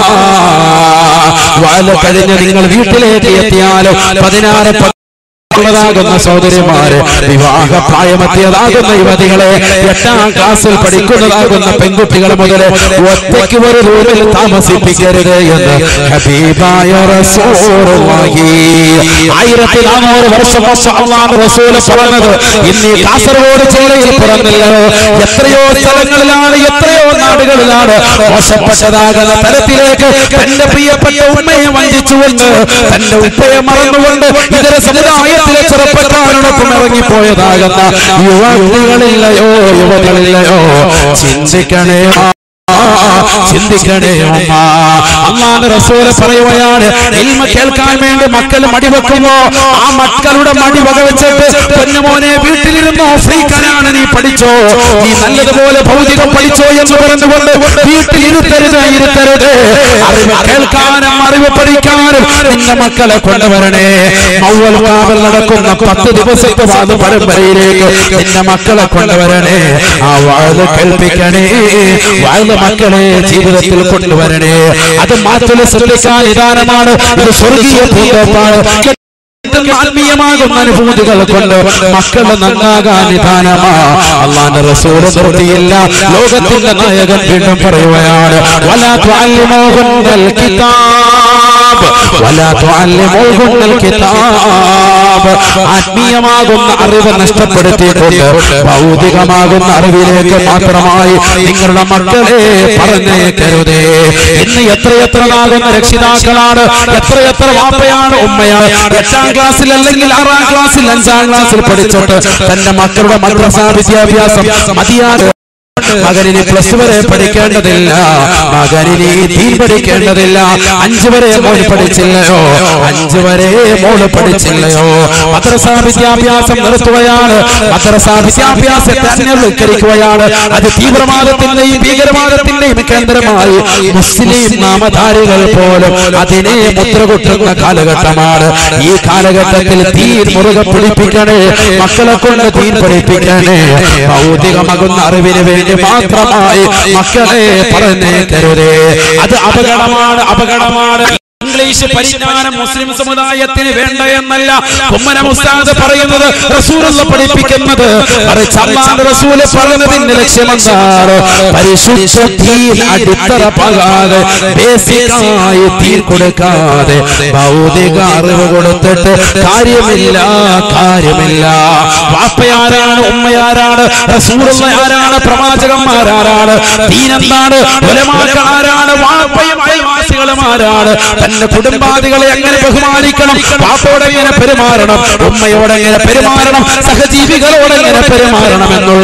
Speaker 2: വാല കഴിഞ്ഞ് നിങ്ങൾ വീട്ടിലേക്ക് എത്തിയാലും പതിനാറ് ഉള്ളതാകുന്ന സഹോദരിമാര് വിവാഹ പ്രായമെത്തിയതാകുന്ന യുവതികളെ എട്ടാം ക്ലാസ്സിൽ പഠിക്കുന്നതാകുന്ന പെൺകുട്ടികൾ മുതൽ ഒറ്റയ്ക്ക് ഒരു റൂമിൽ താമസിപ്പിക്കരുത് എന്ന് ഹബീബായ റസൂലുള്ളാഹി ആയിരത്തി നാനൂറ് വർഷം മുമ്പ് അള്ളാഹു റസൂൽ പറഞ്ഞത് ഇന്ന് ഈ കാസർഗോഡ് ജില്ലയിൽ പിറന്നില്ലല്ലോ എത്രയോ സ്ഥലങ്ങളിലാണ് എത്രയോ നാടുകളിലാണ് മോശപ്പെട്ടതാകുന്ന തലത്തിലേക്ക് തന്റെ പ്രിയപ്പെട്ട ഉമ്മയെ വഞ്ചിച്ചുകൊണ്ട് തന്റെ ഉപ്പയെ മറന്നുകൊണ്ട് ഇതര സമുദായത്തിലെ ചെറുപ്പക്കാരോടൊപ്പം ഇറങ്ങിപ്പോയതാകുന്ന യുവതികളില്ലയോ യുവതികളില്ലയോ ചിന്തിക്കണേ ആ, ചിന്തിക്കണേ ഉമ്മ അള്ളാന്റെ റസൂല് പറയുകയാണ് ഇൽമ കേൾക്കാൻ വേണ്ടി മക്കൾ മടിവെക്കുമ്പോ ആ മക്കളുടെ മടി വകവെച്ചിട്ട് പൊന്നുമോനെ വീട്ടിലിരുന്നോ ഫ്രീക്കനാണ് നീ പഠിച്ചോ നീ നല്ലതുപോലെ ഭൗതികം പഠിച്ചോ എന്ന് പറഞ്ഞുകൊണ്ട് വീട്ടിൽ ഇരുത്തരുത് ഇരുത്തരുത് അറിവ് കേൾക്കാനും അറിവ് പഠിക്കാനും നിന്റെ മക്കളെ കൊണ്ടുവരണേ മൗവൽ കാവൽ നടക്കുന്ന പത്ത് ദിവസത്തെ വാദ പരമ്പരയിലേക്ക് നിന്റെ മക്കളെ കൊണ്ടുവരണേ ആ വാഴ കേൾപ്പിക്കണേ വാഴ മക്കളെ ജീവിതത്തിൽ കൊണ്ടുവരണേ അത് മാത്രമല്ല ശ്രദ്ധിക്കാൻ നിദാനമാണ് ഇത് സ്വർഗീയ ഭൂതമാണ് ആത്മീയമാകുന്ന അനുഭൂതികൾ കൊണ്ട് മക്കളെ നന്നാകാൻ നിദാനമാ അള്ളാന്റെ റസൂല് നിർത്തിയില്ല ലോകത്തിന്റെ നായകൻ വീണ്ടും പറയുകയാണ് വലാ തുഅല്ലിമൂഹുന്നൽ കിതാബ് വലാ തുഅല്ലിമൂഹുന്നൽ കിതാബ് ആത്മീയമാകുന്ന അറിവ് നഷ്ടപ്പെടുത്തിയിട്ടുണ്ട് ഭൗതികമാകുന്ന അറിവിലേക്ക് മാത്രമായി നിങ്ങളുടെ മക്കളെ പറഞ്ഞേക്കരുതേ ഇന്ന് എത്രയെത്ര നാകുന്ന രക്ഷിതാക്കളാണ് എത്രയെത്ര വാപ്പയാണ് ഉമ്മയാണ് എട്ടാം ക്ലാസ്സിൽ അല്ലെങ്കിൽ ആറാം ക്ലാസ്സിൽ അഞ്ചാം ക്ലാസ്സിൽ പഠിച്ചിട്ട് തന്റെ മക്കളുടെ മദ്രസ വിദ്യാഭ്യാസം മതിയാതെ മകനിന് പ്ലസ് വരെ പഠിക്കേണ്ടതില്ല മകനിന് തീ പഠിക്കേണ്ടതില്ല അഞ്ചു വരെ മോൻ പഠിച്ചില്ലയോ അഞ്ചു വരെ മോള് പഠിച്ചില്ലയോ മദ്രസ വിദ്യാഭ്യാസം നിർത്തുകയാണ് മദ്രസ വിദ്യാഭ്യാസത്തെ അന്യവൽക്കരിക്കുകയാണ് അത് തീവ്രവാദത്തിന്റെയും ഭീകരവാദത്തിന്റെയും കേന്ദ്രമായി മുസ്ലിം നാമധാരികൾ പോലും അതിനെ മുദ്രകുട്ടുന്ന കാലഘട്ടമാണ് ഈ കാലഘട്ടത്തിൽ തീ മുറുകെ പിടിപ്പിക്കണേ മക്കളെ കൊണ്ട് തീ പഠിപ്പിക്കണേ ഭൗതികമാകുന്ന അറിവിന് വേണ്ടി മാത്രമായി മക്കളെ പറഞ്ഞേക്കരുതേ അത് അപകടമാണ് അപകടമാണ് ഇംഗ്ലീഷ് പരിജ്ഞാനം മുസ്ലിം സമുദായത്തിന് വേണ്ട എന്നല്ല കുമ്മന മുസ്താദ് പറയുന്നത് റസൂലുള്ള പഠിപ്പിക്കുന്നത് മറിച്ച് അള്ളാഹുവിന്റെ റസൂല് പറഞ്ഞതിന്റെ ലക്ഷ്യമെന്താണ് പരിശുദ്ധ തീൻ അടിത്തറ പകാതെ ബേസിക്കായി തീർ കൊടുക്കാതെ ഭൗതിക അറിവ് കൊടുത്തിട്ട് കാര്യമില്ല കാര്യമില്ല വാപ്പയാരാണ് ഉമ്മയാരാണ് റസൂലുള്ള ആരാണ് പ്രവാചകന്മാരാരാണ് ദീനെന്താണ് ഉലമാക്കൾ ആരാണ് വാപ്പയും അയൽവാസികളും ആരാണ് തന്റെ കുടുംബാദികളെ എങ്ങനെ ബഹുമാനിക്കണം പാപ്പോടെ എങ്ങനെ പെരുമാറണം ഉമ്മയോടെ എങ്ങനെ പെരുമാറണം സഹജീവികളോട് എങ്ങനെ പെരുമാറണം എന്നുള്ള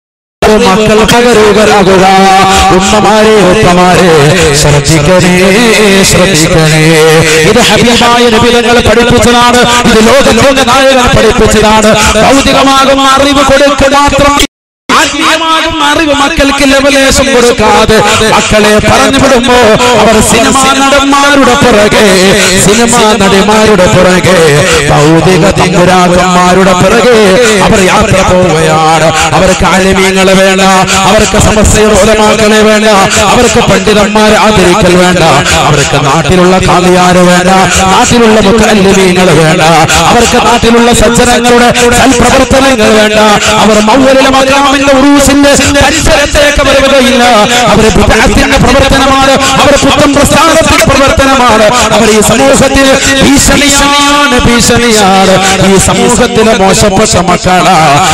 Speaker 2: മക്കൾ പകരുകരാകുക ഉമ്മമാരെ ഉപ്പമാരെ ശ്രദ്ധിക്കണേ ശ്രദ്ധിക്കണേ ഇത് ഹബീബായ നബിതങ്ങൾ പഠിപ്പിച്ചതാണ് ഇത് ലോകലോക നായകൻ പഠിപ്പിച്ചതാണ് ഭൗതികമാകുന്ന അറിവ് കൊടുക്കുക മാത്രം ആത്മീയമാകുന്ന അറിവ് മക്കൾക്ക് ലവലേശം കൊടുക്കാതെ മക്കളെ പറഞ്ഞു വിടുമ്പോ അവർ സിനിമാ നടന്മാരുടെ പുറകെ സിനിമാ നടിമാരുടെ പുറകെ ഭൗതിക തമ്പുരാക്കന്മാരുടെ പുറകെ അവർ യാത്ര പോവുകയാണ് അവർക്ക് ആലിമീങ്ങളെ വേണ്ട അവർക്ക് സമസ്തയുടെ ഓലമാക്കളെ വേണ്ട അവർക്ക് പണ്ഡിതന്മാരെ ആദരിക്കൽ വേണ്ട അവർക്ക് നാട്ടിലുള്ള കാളിയാര് വേണ്ട നാട്ടിലുള്ള മുഖല്യമീങ്ങൾ വേണ്ട അവർക്ക് നാട്ടിലുള്ള സജ്ജനങ്ങളുടെ സൽപ്രവർത്തനങ്ങൾ വേണ്ട അവർ മൗലിലെ മക്കാമിന്റെ ഉറൂസിന്റെ പരിസരത്തേക്ക് വരുകയില്ല അവർ ബിദ്അത്തിന്റെ പ്രവർത്തനമാണ് അവർ പുത്തൻ പ്രസ്ഥാനത്തിന്റെ പ്രവർത്തനമാണ് അവർ ഈ സമൂഹത്തിൽ ഭീഷണിയാണ് ഭീഷണിയാണ് ഈ സമൂഹത്തിലെ മോശപ്പെട്ട മക്കളാ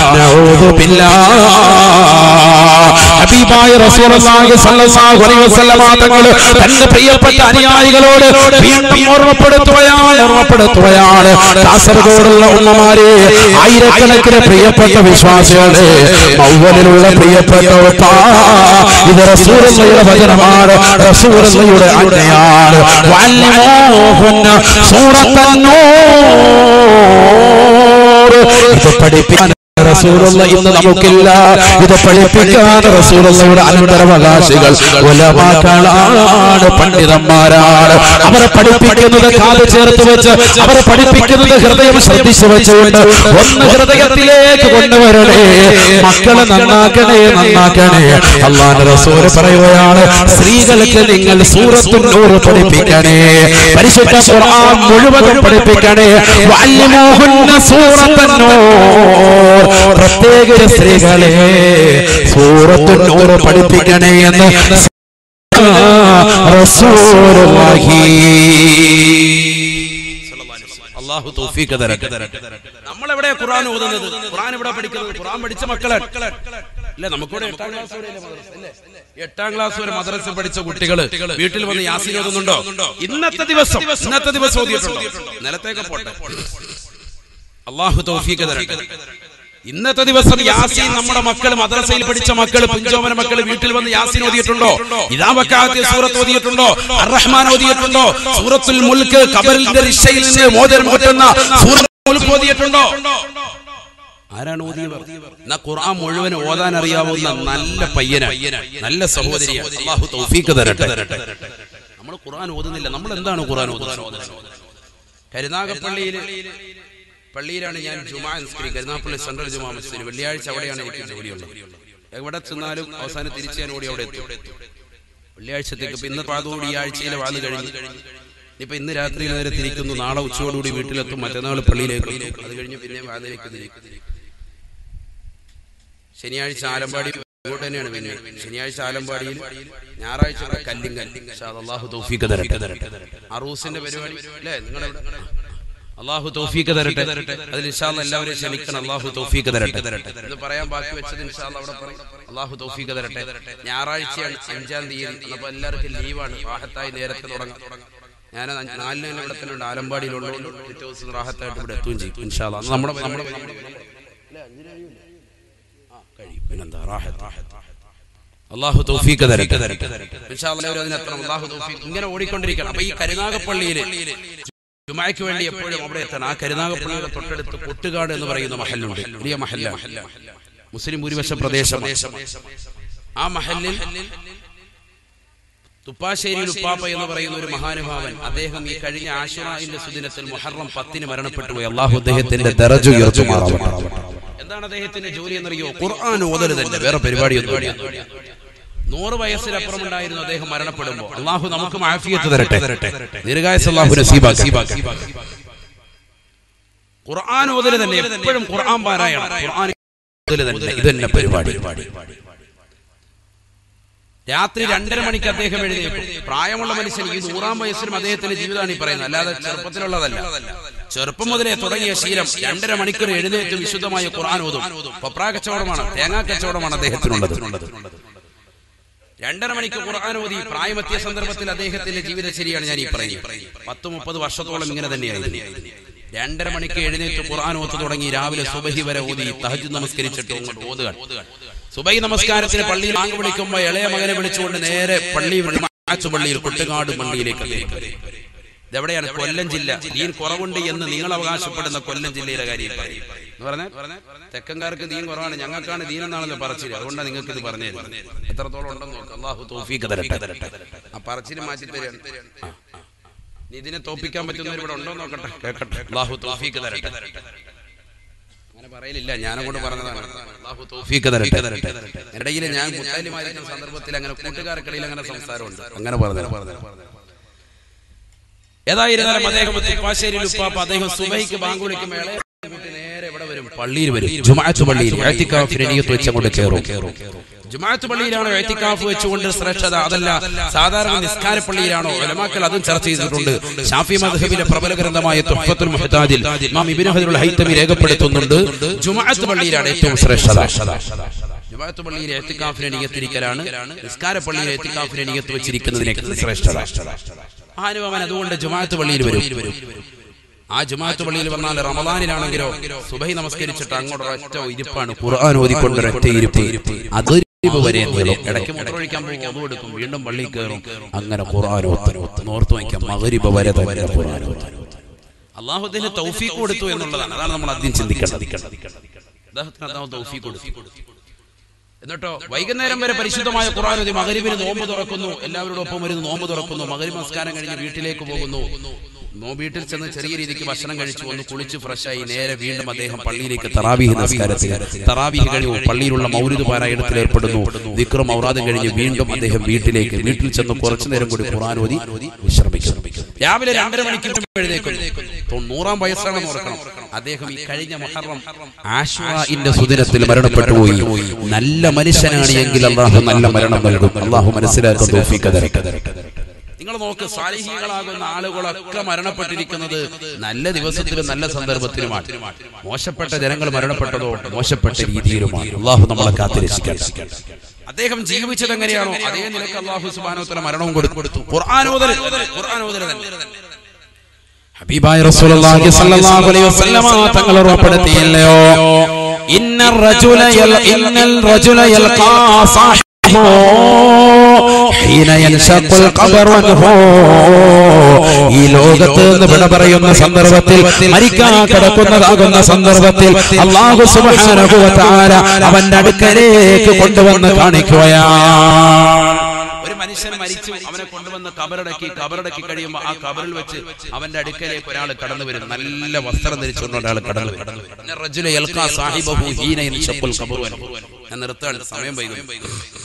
Speaker 2: ഹബീബായ റസൂലുള്ളാഹി സ്വല്ലല്ലാഹു അലൈഹി വസല്ലമ തങ്ങൾ തന്റെ പ്രിയപ്പെട്ട അനുയായികളോട് വീണ്ടും ഓർമ്മപ്പെടുത്തുകയാണ് ഓർമ്മപ്പെടുത്തുകയാണ് കാസർഗോഡുള്ള ഉമ്മമാരെ ആയിരക്കണക്കിന് പ്രിയപ്പെട്ട വിശ്വാസികളെ മൗവലിലുള്ള പ്രിയപ്പെട്ട ഉപ്പ ഇത് റസൂലുള്ളയുടെ വചനമാണ് റസൂലുള്ളയുടെ ആജ്ഞയാണ് വല്ലിമോഹുന്ന സൂറത്തന്നൂർ ഇത് പഠിപ്പിക്കാൻ റസൂലുള്ള ഇന്ന് നമുക്കില്ല ഇത് പഠിപ്പിക്കാൻ റസൂലുള്ളയുടെ അനന്തരവകാശികൾ ഉലമാക്കളാണ് പണ്ഡിതന്മാരാണ് അവരെ പഠിപ്പിക്കുന്നത് കാത് ചേർത്ത് വെച്ച് അവരെ പഠിപ്പിക്കുന്നത് ഹൃദയം ശ്രദ്ധിച്ചു വെച്ചുകൊണ്ട് ഒന്ന് ഹൃദയത്തിലേക്ക് കൊണ്ടുവരണേ മക്കളെ നന്നാക്കണേ നന്നാക്കണേ അള്ളാന്റെ റസൂല് പറയുകയാണ് സ്ത്രീകൾക്ക് നിങ്ങൾ സൂറത്തുന്നൂറ് പഠിപ്പിക്കണേ പരിശുദ്ധ ഖുർആൻ മുഴുവൻ പഠിപ്പിക്കണേ വല്യമോഹുന്ന സൂറത്തന്നൂർ പ്രത്യേക സ്ത്രീകളെ സൂറത്തുന്നൂറ് പഠിപ്പിക്കണേ എന്ന് റസൂലുള്ളാഹി
Speaker 1: അള്ളാഹു തൗഫീഖ് തരട്ടെ നമ്മൾ എവിടെ ഖുർആൻ ഓതുന്നത് ഖുർആൻ എവിടെ പഠിക്കുന്നത് ഖുർആൻ പഠിച്ച മക്കളെ അല്ലേ നമുക്കിവിടെ എട്ടാം ക്ലാസ് വരെ മദ്രസ അല്ലേ എട്ടാം ക്ലാസ് വരെ മദ്രസ പഠിച്ച കുട്ടികൾ വീട്ടിൽ വന്ന് യാസീൻ ഓതുന്നുണ്ടോ ഇന്നത്തെ ദിവസം ഇന്നത്തെ ദിവസം ഓതിയിട്ടുണ്ടോ നിലത്തേക്ക് പോട്ടെ അള്ളാഹു തൗഫീഖ് തരട്ടെ ഇന്നത്തെ ദിവസം യാസീൻ നമ്മുടെ മക്കൾ മദ്രസയിൽ പഠിച്ച മക്കൾ പിഞ്ചോമന മക്കൾ വീട്ടിൽ വന്ന് യാസീൻ ഓതിയിട്ടുണ്ടോ ഇതാ വക്കാത്ത സൂറത്ത് ഓതിയിട്ടുണ്ടോ അറഹ്മാൻ ഓതിയിട്ടുണ്ടോ സൂറത്തുൽ മുൽക്ക് കബറിന്റെ റിഷയിൽ നിന്ന് മോചനം കിട്ടുന്ന സൂറത്തുൽ മുൽക്ക് ഓതിയിട്ടുണ്ടോ ആരാണ് ഓതിയവർ എന്നാ ഖുർആൻ മുഴുവൻ ഓതാൻ അറിയാവുന്ന നല്ല പയ്യനാണ് നല്ല സഹോദരിയാണ് അള്ളാഹു തൗഫീഖ് തരട്ടെ നമ്മൾ ഖുർആൻ ഓതുന്നില്ല നമ്മൾ എന്താണ് ഖുർആൻ ഓതുന്നത് കരുനാഗപ്പള്ളിയിൽ പള്ളിയിലാണ് ഞാൻ ജുമാ നിസ്കരി കരുനാഗപ്പള്ളി സെൻട്രൽ ജുമാ മസ്ജിദ് വെള്ളിയാഴ്ച അവിടെയാണ് എനിക്ക് ജോലിയുള്ളത് എവിടെ ചെന്നാലും അവസാനം തിരിച്ച് ഞാൻ ഓടി അവിടെ എത്തും വെള്ളിയാഴ്ചത്തേക്ക് ഇപ്പൊ ഇന്ന് പാതോടി ഈ ആഴ്ചയിലെ വാത് കഴിഞ്ഞു ഇപ്പൊ ഇന്ന് രാത്രി നേരെ തിരിക്കുന്നു നാളെ ഉച്ചയോടുകൂടി വീട്ടിലെത്തും മറ്റന്നാൾ പള്ളിയിലേക്ക് എത്തും. അത് കഴിഞ്ഞ് പിന്നെ വാതിലേക്ക് തിരിക്കും ശനിയാഴ്ച ആലമ്പാടി ഇങ്ങോട്ട് തന്നെയാണ് പിന്നെ ശനിയാഴ്ച ആലമ്പാടിയിൽ ഞായറാഴ്ച ഇവിടെ കല്ലിങ്കൽ ഇൻഷാ അല്ലാഹ് അള്ളാഹു തൗഫീഖ് തരട്ടെ അറൂസിന്റെ പരിപാടി അല്ലേ നിങ്ങളുടെ അള്ളാഹു തൗഫീഖ് തരട്ടെ അതിൽ ഇൻഷാല്ല എല്ലാവരെയും ക്ഷമിക്കണം അള്ളാഹു തൗഫീഖ് തരട്ടെ ഇത് പറയാൻ ബാക്കി വെച്ചത് ഇൻഷാല്ല അവിടെ പറയും അള്ളാഹു തൗഫീഖ് തരട്ടെ ഞായറാഴ്ചയാണ് അഞ്ചാം തീയതി അപ്പൊ എല്ലാവർക്കും ലീവാണ് റാഹത്തായി നേരത്തെ തുടങ്ങാം ഞാൻ നാലിന് തന്നെ ഇവിടെ തന്നെ ഉണ്ട് ആലമ്പാടിയിലുള്ളതുകൊണ്ട് പിറ്റേ ദിവസം റാഹത്തായിട്ട് ഇവിടെ എത്തുകയും ചെയ്യും ഇൻഷാല്ല അന്ന് നമ്മുടെ നമ്മുടെ കഴിയും പിന്നെന്താ റാഹത്ത് അള്ളാഹു തൗഫീഖ് തരട്ടെ ഇൻഷാ അല്ലാഹ് എല്ലാവരും അതിനെത്തണം അള്ളാഹു തൗഫീഖ് ഇങ്ങനെ ഓടിക്കൊണ്ടിരിക്കണം അപ്പൊ ഈ കരുനാഗപ്പള്ളിയിൽ ജുമായ്ക്ക് വേണ്ടി എപ്പോഴും അവിടെ എത്തണം ആ കരുനാഗപ്പള്ളിയുടെ തൊട്ടടുത്ത് കൊട്ടുകാട് എന്ന് പറയുന്ന മഹലുണ്ട് വലിയ മഹല്ല മുസ്ലിം ഭൂരിപക്ഷ പ്രദേശം ആ മഹലിൽ തുപ്പാശ്ശേരിയിൽ ഉപ്പാപ്പ എന്ന് പറയുന്ന ഒരു മഹാനുഭാവൻ അദ്ദേഹം ഈ കഴിഞ്ഞ ആശുറായിന്റെ സുദിനത്തിൽ മുഹറം പത്തിന് മരണപ്പെട്ടു പോയി അള്ളാഹു അദ്ദേഹത്തിന്റെ ദറജ ഉയർത്തുമാറാവട്ടെ എന്താണ് അദ്ദേഹത്തിന്റെ ജോലി എന്നറിയോ ഖുർആൻ ഓതൽ തന്നെ വേറെ പരിപാടിയൊന്നും നൂറ് വയസ്സിലപ്പുറം ഉണ്ടായിരുന്നു അദ്ദേഹം മരണപ്പെടുമ്പോൾ അള്ളാഹു നമുക്ക് മാഫിയത്ത് തരട്ടെ ദീർഘായസ് അള്ളാഹു നസീബാക്കി ഖുർആൻ ഓതൽ തന്നെ എപ്പോഴും ഖുർആൻ പാരായണം ഖുർആൻ ഓതൽ തന്നെ ഇത് തന്നെ പരിപാടി രാത്രി രണ്ടര മണിക്ക് അദ്ദേഹം എഴുന്നേക്കും പ്രായമുള്ള മനുഷ്യൻ ഈ നൂറാം വയസ്സിലും അദ്ദേഹത്തിന്റെ ജീവിതമാണ് ഈ പറയുന്നത് അല്ലാതെ ചെറുപ്പത്തിലുള്ളതല്ല ചെറുപ്പം മുതലേ തുടങ്ങിയ ശീലം രണ്ടര മണിക്കൂർ എഴുന്നേറ്റ് വിശുദ്ധമായ ഖുർആൻ ഓതും പപ്രാ കച്ചവടമാണ് തേങ്ങാ കച്ചവടമാണ് അദ്ദേഹത്തിനുള്ളത് രണ്ടര മണിക്ക് ഖുർആൻ ഓതി പ്രായമെത്തിയ സന്ദർഭത്തിൽ അദ്ദേഹത്തിന്റെ ജീവിതചര്യയാണ് ഞാൻ ഈ പറയുന്നത് പത്ത് മുപ്പത് വർഷത്തോളം ഇങ്ങനെ തന്നെയായിരുന്നു രണ്ടര മണിക്ക് എഴുന്നേറ്റ് ഖുർആൻ ഓത്ത് തുടങ്ങി രാവിലെ സുബഹി വരെ ഓതി തഹജ് നമസ്കരിച്ചിട്ട് അങ്ങോട്ട് ഓതുക സുബൈ നമസ്കാരത്തിന് പള്ളിയിൽ ആങ്ക് വിളിക്കുമ്പോൾ ഇളയ മകനെ വിളിച്ചുകൊണ്ട് നേരെ പള്ളി മാച്ചു പള്ളിയിൽ കൊട്ടുകാട് പള്ളിയിലേക്ക് അദ്ദേഹം കയറി. ഇതെവിടെയാണ് കൊല്ലം ജില്ല ദീൻ കുറവുണ്ട് എന്ന് നിങ്ങൾ അവകാശപ്പെടുന്ന കൊല്ലം ജില്ലയിലെ കാര്യം പറയും എന്ന് പറഞ്ഞാൽ തെക്കൻകാർക്ക് ദീൻ കുറവാണ് ഞങ്ങൾക്കാണ് ദീൻ എന്നാണല്ലോ പറച്ചില് അതുകൊണ്ടാണ് നിങ്ങൾക്ക് ഇത് പറഞ്ഞു തരുന്നത് എത്രത്തോളം ഉണ്ടെന്ന് നോക്കാം അള്ളാഹു തൗഫീഖ് തരട്ടെ ആ പറച്ചില് മാറ്റി തരാണ് ആ, ആ. ഇനി ഇതിനെ തോപ്പിക്കാൻ പറ്റുന്നവർ ഇവിടെ ഉണ്ടോ എന്ന് നോക്കട്ടെ കേക്കട്ടെ അള്ളാഹു തൗഫീഖ് തരട്ടെ അങ്ങനെ പറയലില്ല ഞാനങ്ങോട്ട് പറഞ്ഞതാണ് അള്ളാഹു തൗഫീഖ് തരട്ടെ ഇടയിൽ ഞാൻ മുത്താലിമാരിക്കുന്ന സന്ദർഭത്തിൽ അങ്ങനെ കൂട്ടുകാർക്കിടയിൽ അങ്ങനെ സംസാരമുണ്ട് അങ്ങനെ പറഞ്ഞു പറഞ്ഞു ഏതായിരുന്നാലും അദ്ദേഹം തിപ്പാശ്ശേരിയിൽ ഉപ്പാപ്പ അദ്ദേഹം സുബൈക്ക് ബാങ്ക് വിളിക്കുമ്പോൾ ഇളയ കുട്ടി നേരെ ഇവിടെ വരും പള്ളിയിൽ വരും ജുമാഅത്ത് പള്ളിയിൽ ഇഅ്തികാഫിന് നിയ്യത്ത് വെച്ച് അങ്ങോട്ട് കയറും ജുമാഅത്ത് പള്ളിയിലാണോ എത്തിക്കാഫ് വെച്ചുകൊണ്ട് ശ്രേഷ്ഠത അതല്ല സാധാരണ നിസ്കാര പള്ളിയിലാണോ ഉലമാക്കൾ അതും ചർച്ച ചെയ്തിട്ടുണ്ട് ഷാഫി മദ്ഹബിലെ പ്രബല ഗ്രന്ഥമായ തുഹ്ഫത്തുൽ മുഹ്താജിൽ ഇമാം ഇബ്നു ഹജറുൽ ഹൈതമി രേഖപ്പെടുത്തുന്നുണ്ട് ജുമാഅത്ത് പള്ളിയിലാണ് ഏറ്റവും ശ്രേഷ്ഠത ജുമാഅത്ത് പള്ളിയിൽ എത്തിക്കാഫിനെ നിയത്തിരിക്കലാണ് നിസ്കാര പള്ളിയിൽ എത്തിക്കാഫിനെ നിയത്ത് വെച്ചിരിക്കുന്നതിനേക്കാൾ ശ്രേഷ്ഠത മഹാനുഭവൻ അതുകൊണ്ട് ജുമാഅത്ത് പള്ളിയിൽ വരും ആ ജുമാഅത്ത് പള്ളിയിൽ വന്നാൽ റമദാനിലാണെങ്കിലോ സുബഹി നമസ്കരിച്ചിട്ട് അങ്ങോട്ട് ഒറ്റ ഇരിപ്പാണ് ഖുർആൻ ഓതിക്കൊണ്ട് ഒറ്റ ഇരിപ്പ് അതൊരു വരെ നീളും ഇടയ്ക്ക് മൂത്രമൊഴിക്കാൻ പോകും ഒതു എടുക്കും വീണ്ടും പള്ളിയിൽ കയറും അങ്ങനെ ഖുർആൻ ഓത്തൻ ഓർത്ത് വയ്ക്കാം മകരിബ വരെ തന്നെ ഖുർആൻ അള്ളാഹുദിന് തൗഫീഖ് കൊടുത്തു എന്നുള്ളതാണ് അതാണ് നമ്മൾ ആദ്യം ചിന്തിക്കേണ്ടത് അദ്ദേഹത്തിന് അള്ളാഹു തൗഫീഖ് കൊടുത്തു എന്നിട്ടോ വൈകുന്നേരം വരെ പരിശുദ്ധമായ ഖുർആൻ ഓതി മകരിബിന് നോമ്പ് തുറക്കുന്നു എല്ലാവരോടൊപ്പം വരുന്നു നോമ്പ് തുറക്കുന്നു മകരിബ് നമസ്കാരം കഴിഞ്ഞ് വീട്ടിലേക്ക് പോകുന്നു നോ വീട്ടിൽ ചെന്ന് ചെറിയ രീതിക്ക് ഭക്ഷണം കഴിച്ചു ഒന്ന് കുളിച്ച് ഫ്രഷായി നേരെ വീണ്ടും അദ്ദേഹം പള്ളിയിലേക്ക് തറാവീഹ് നമസ്കാരത്തിന് തറാവീഹ് കഴിഞ്ഞു പള്ളിയിലുള്ള മൗലിദ് പാരായണത്തിൽ ഏർപ്പെടുന്നു വിക്രം ഔറാദം കഴിഞ്ഞ് വീണ്ടും അദ്ദേഹം വീട്ടിലേക്ക് വീട്ടിൽ ചെന്ന് കുറച്ചു നേരം കൂടി ഖുർആൻ ഓതി വിശ്രമിക്കുന്നു രാവിലെ രണ്ടര മണിക്ക് എഴുന്നേക്കുന്നു തൊണ്ണൂറാം വയസ്സാണെന്ന് ഓർക്കണം അദ്ദേഹം ഈ കഴിഞ്ഞ മുഹറം ആശ്വാഇന്റെ സുദിനത്തിൽ മരണപ്പെട്ടു പോയി നല്ല മനുഷ്യനാണ് എങ്കിൽ അള്ളാഹു നല്ല മരണം നൽകും അള്ളാഹു മനസ്സിലാക്കാൻ തൗഫീഖ് തരട്ടെ നിങ്ങൾ നോക്ക് സാലിഹികളാകുന്ന ആളുകളൊക്കെ മരണപ്പെട്ടിരിക്കുന്നത് നല്ല ദിവസത്തിലും നല്ല സന്ദർഭത്തിലുമാണ് മോശപ്പെട്ട ജനങ്ങൾ മരണപ്പെട്ടതോ മോശപ്പെട്ട രീതിയിലുമാണ് അള്ളാഹു നമ്മളെ കാത്തിരക്ഷിക്കട്ടെ അദ്ദേഹം ജീവിച്ചത് എങ്ങനെയാണോ അതേ നിലക്ക് അള്ളാഹു സുബാനോത്തല മരണവും കൊടുത്തു ഖുർആാനോദര ഖുർആാനോദര തന്നെ
Speaker 2: ഹബീബായ റസൂലുള്ളാഹി സ്വല്ലല്ലാഹു അലൈഹി വസല്ലമ തങ്ങൾ ഉറപ്പെടുത്തിയല്ലോ ഇന്ന ഇന്നൽ റജുല യൽ ഇന്നൽ റജുല യൽഖാ സാഹിബഹു ഹീന യൻഷഖുൽ ഖബറു അൻഹു ഈ ലോകത്ത് നിന്ന് വിട പറയുന്ന സന്ദർഭത്തിൽ മരിക്കാൻ കിടക്കുന്നതാകുന്ന സന്ദർഭത്തിൽ അള്ളാഹു സുബ്ഹാനഹു വ തആല അവന്റെ അടുക്കലേക്ക് കൊണ്ടുവന്ന് കാണിക്കുകയാണ്
Speaker 1: ഒരു മനുഷ്യൻ മരിച്ചു അവനെ കൊണ്ടുവന്ന് കബറടക്കി കബറടക്കി കഴിയുമ്പോൾ ആ കബറിൽ വെച്ച് അവന്റെ അടുക്കലേക്ക് ഒരാൾ കടന്നു വരും നല്ല വസ്ത്രം ധരിച്ചുകൊണ്ട് ഒരാൾ കടന്നു വരും ഇന്ന റജുല യൽഖാ സാഹിബഹു ഹീന യൻഷഖുൽ ഖബറു അൻഹു. ഞാൻ നിർത്താണ് സമയം വൈകും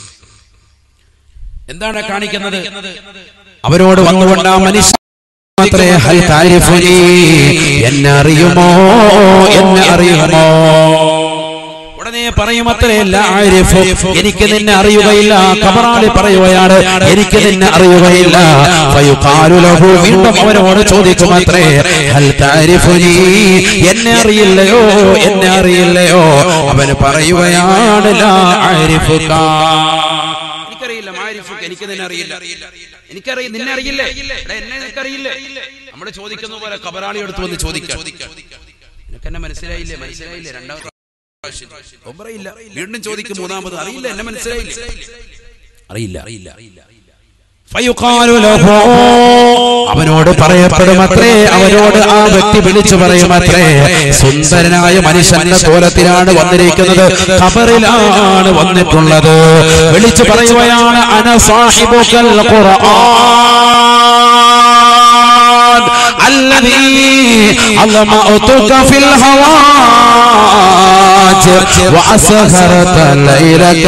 Speaker 1: എന്താണ് കാണിക്കുന്നത്
Speaker 2: അവരോട് വന്നുകൊണ്ട് ആ മനുഷ്യൻ മാത്രേ ഹൽ താരിഫുനി എന്നെ അറിയുമോ എന്നെ അറിയുമോ ഉടനെ പറയുമത്രേ ലാ ആരിഫു. എനിക്ക് നിന്നെ അറിയുകയില്ല കബറാളി പറയുകയാണ് എനിക്ക് നിന്നെ അറിയുകയില്ല ഫയുഖാലു ലഹു. വീണ്ടും അവനോട് ചോദിക്കുമത്രേ ഹൽ താരിഫുനി എന്നെ അറിയില്ലയോ എന്നെ അറിയില്ലയോ അവന് പറയുകയാണ് ലാ ആരിഫുക
Speaker 1: എനിക്കറിയില്ല മാരിഫുക്ക് എനിക്ക് നിന്നെ അറിയില്ല എനിക്കറിയില്ല നിന്നെ അറിയില്ലേ എടാ, എന്നെ നിനക്കറിയില്ലേ നമ്മൾ ചോദിക്കുന്ന പോലെ കബറാളി എടുത്ത് വന്ന് ചോദിക്കാം നിനക്ക് എന്നെ മനസ്സിലായില്ലേ മനസ്സിലായില്ലേ രണ്ടാമത്തെ പ്രാവശ്യം. ഒന്നും പറയില്ല വീണ്ടും ചോദിക്കും മൂന്നാമത് അറിയില്ല എന്നെ മനസ്സിലായില്ലേ അറിയില്ല അറിയില്ല
Speaker 2: ഫയുഖാലു ലഹു. അവനോട് പറയപ്പെടുമത്രേ അവനോട് ആ വ്യക്തി വിളിച്ചു പറയുമത്രേ സുന്ദരനായ മനുഷ്യന്റെ കോലത്തിലാണ് വന്നിരിക്കുന്നത് ഖബറിലാണ് വന്നിട്ടുള്ളത് വിളിച്ചു പറയുകയാണ് അന സാഹിബുക്കൽ ഖുർആൻ الذي علمتك في الهواج وأسهرت ليلك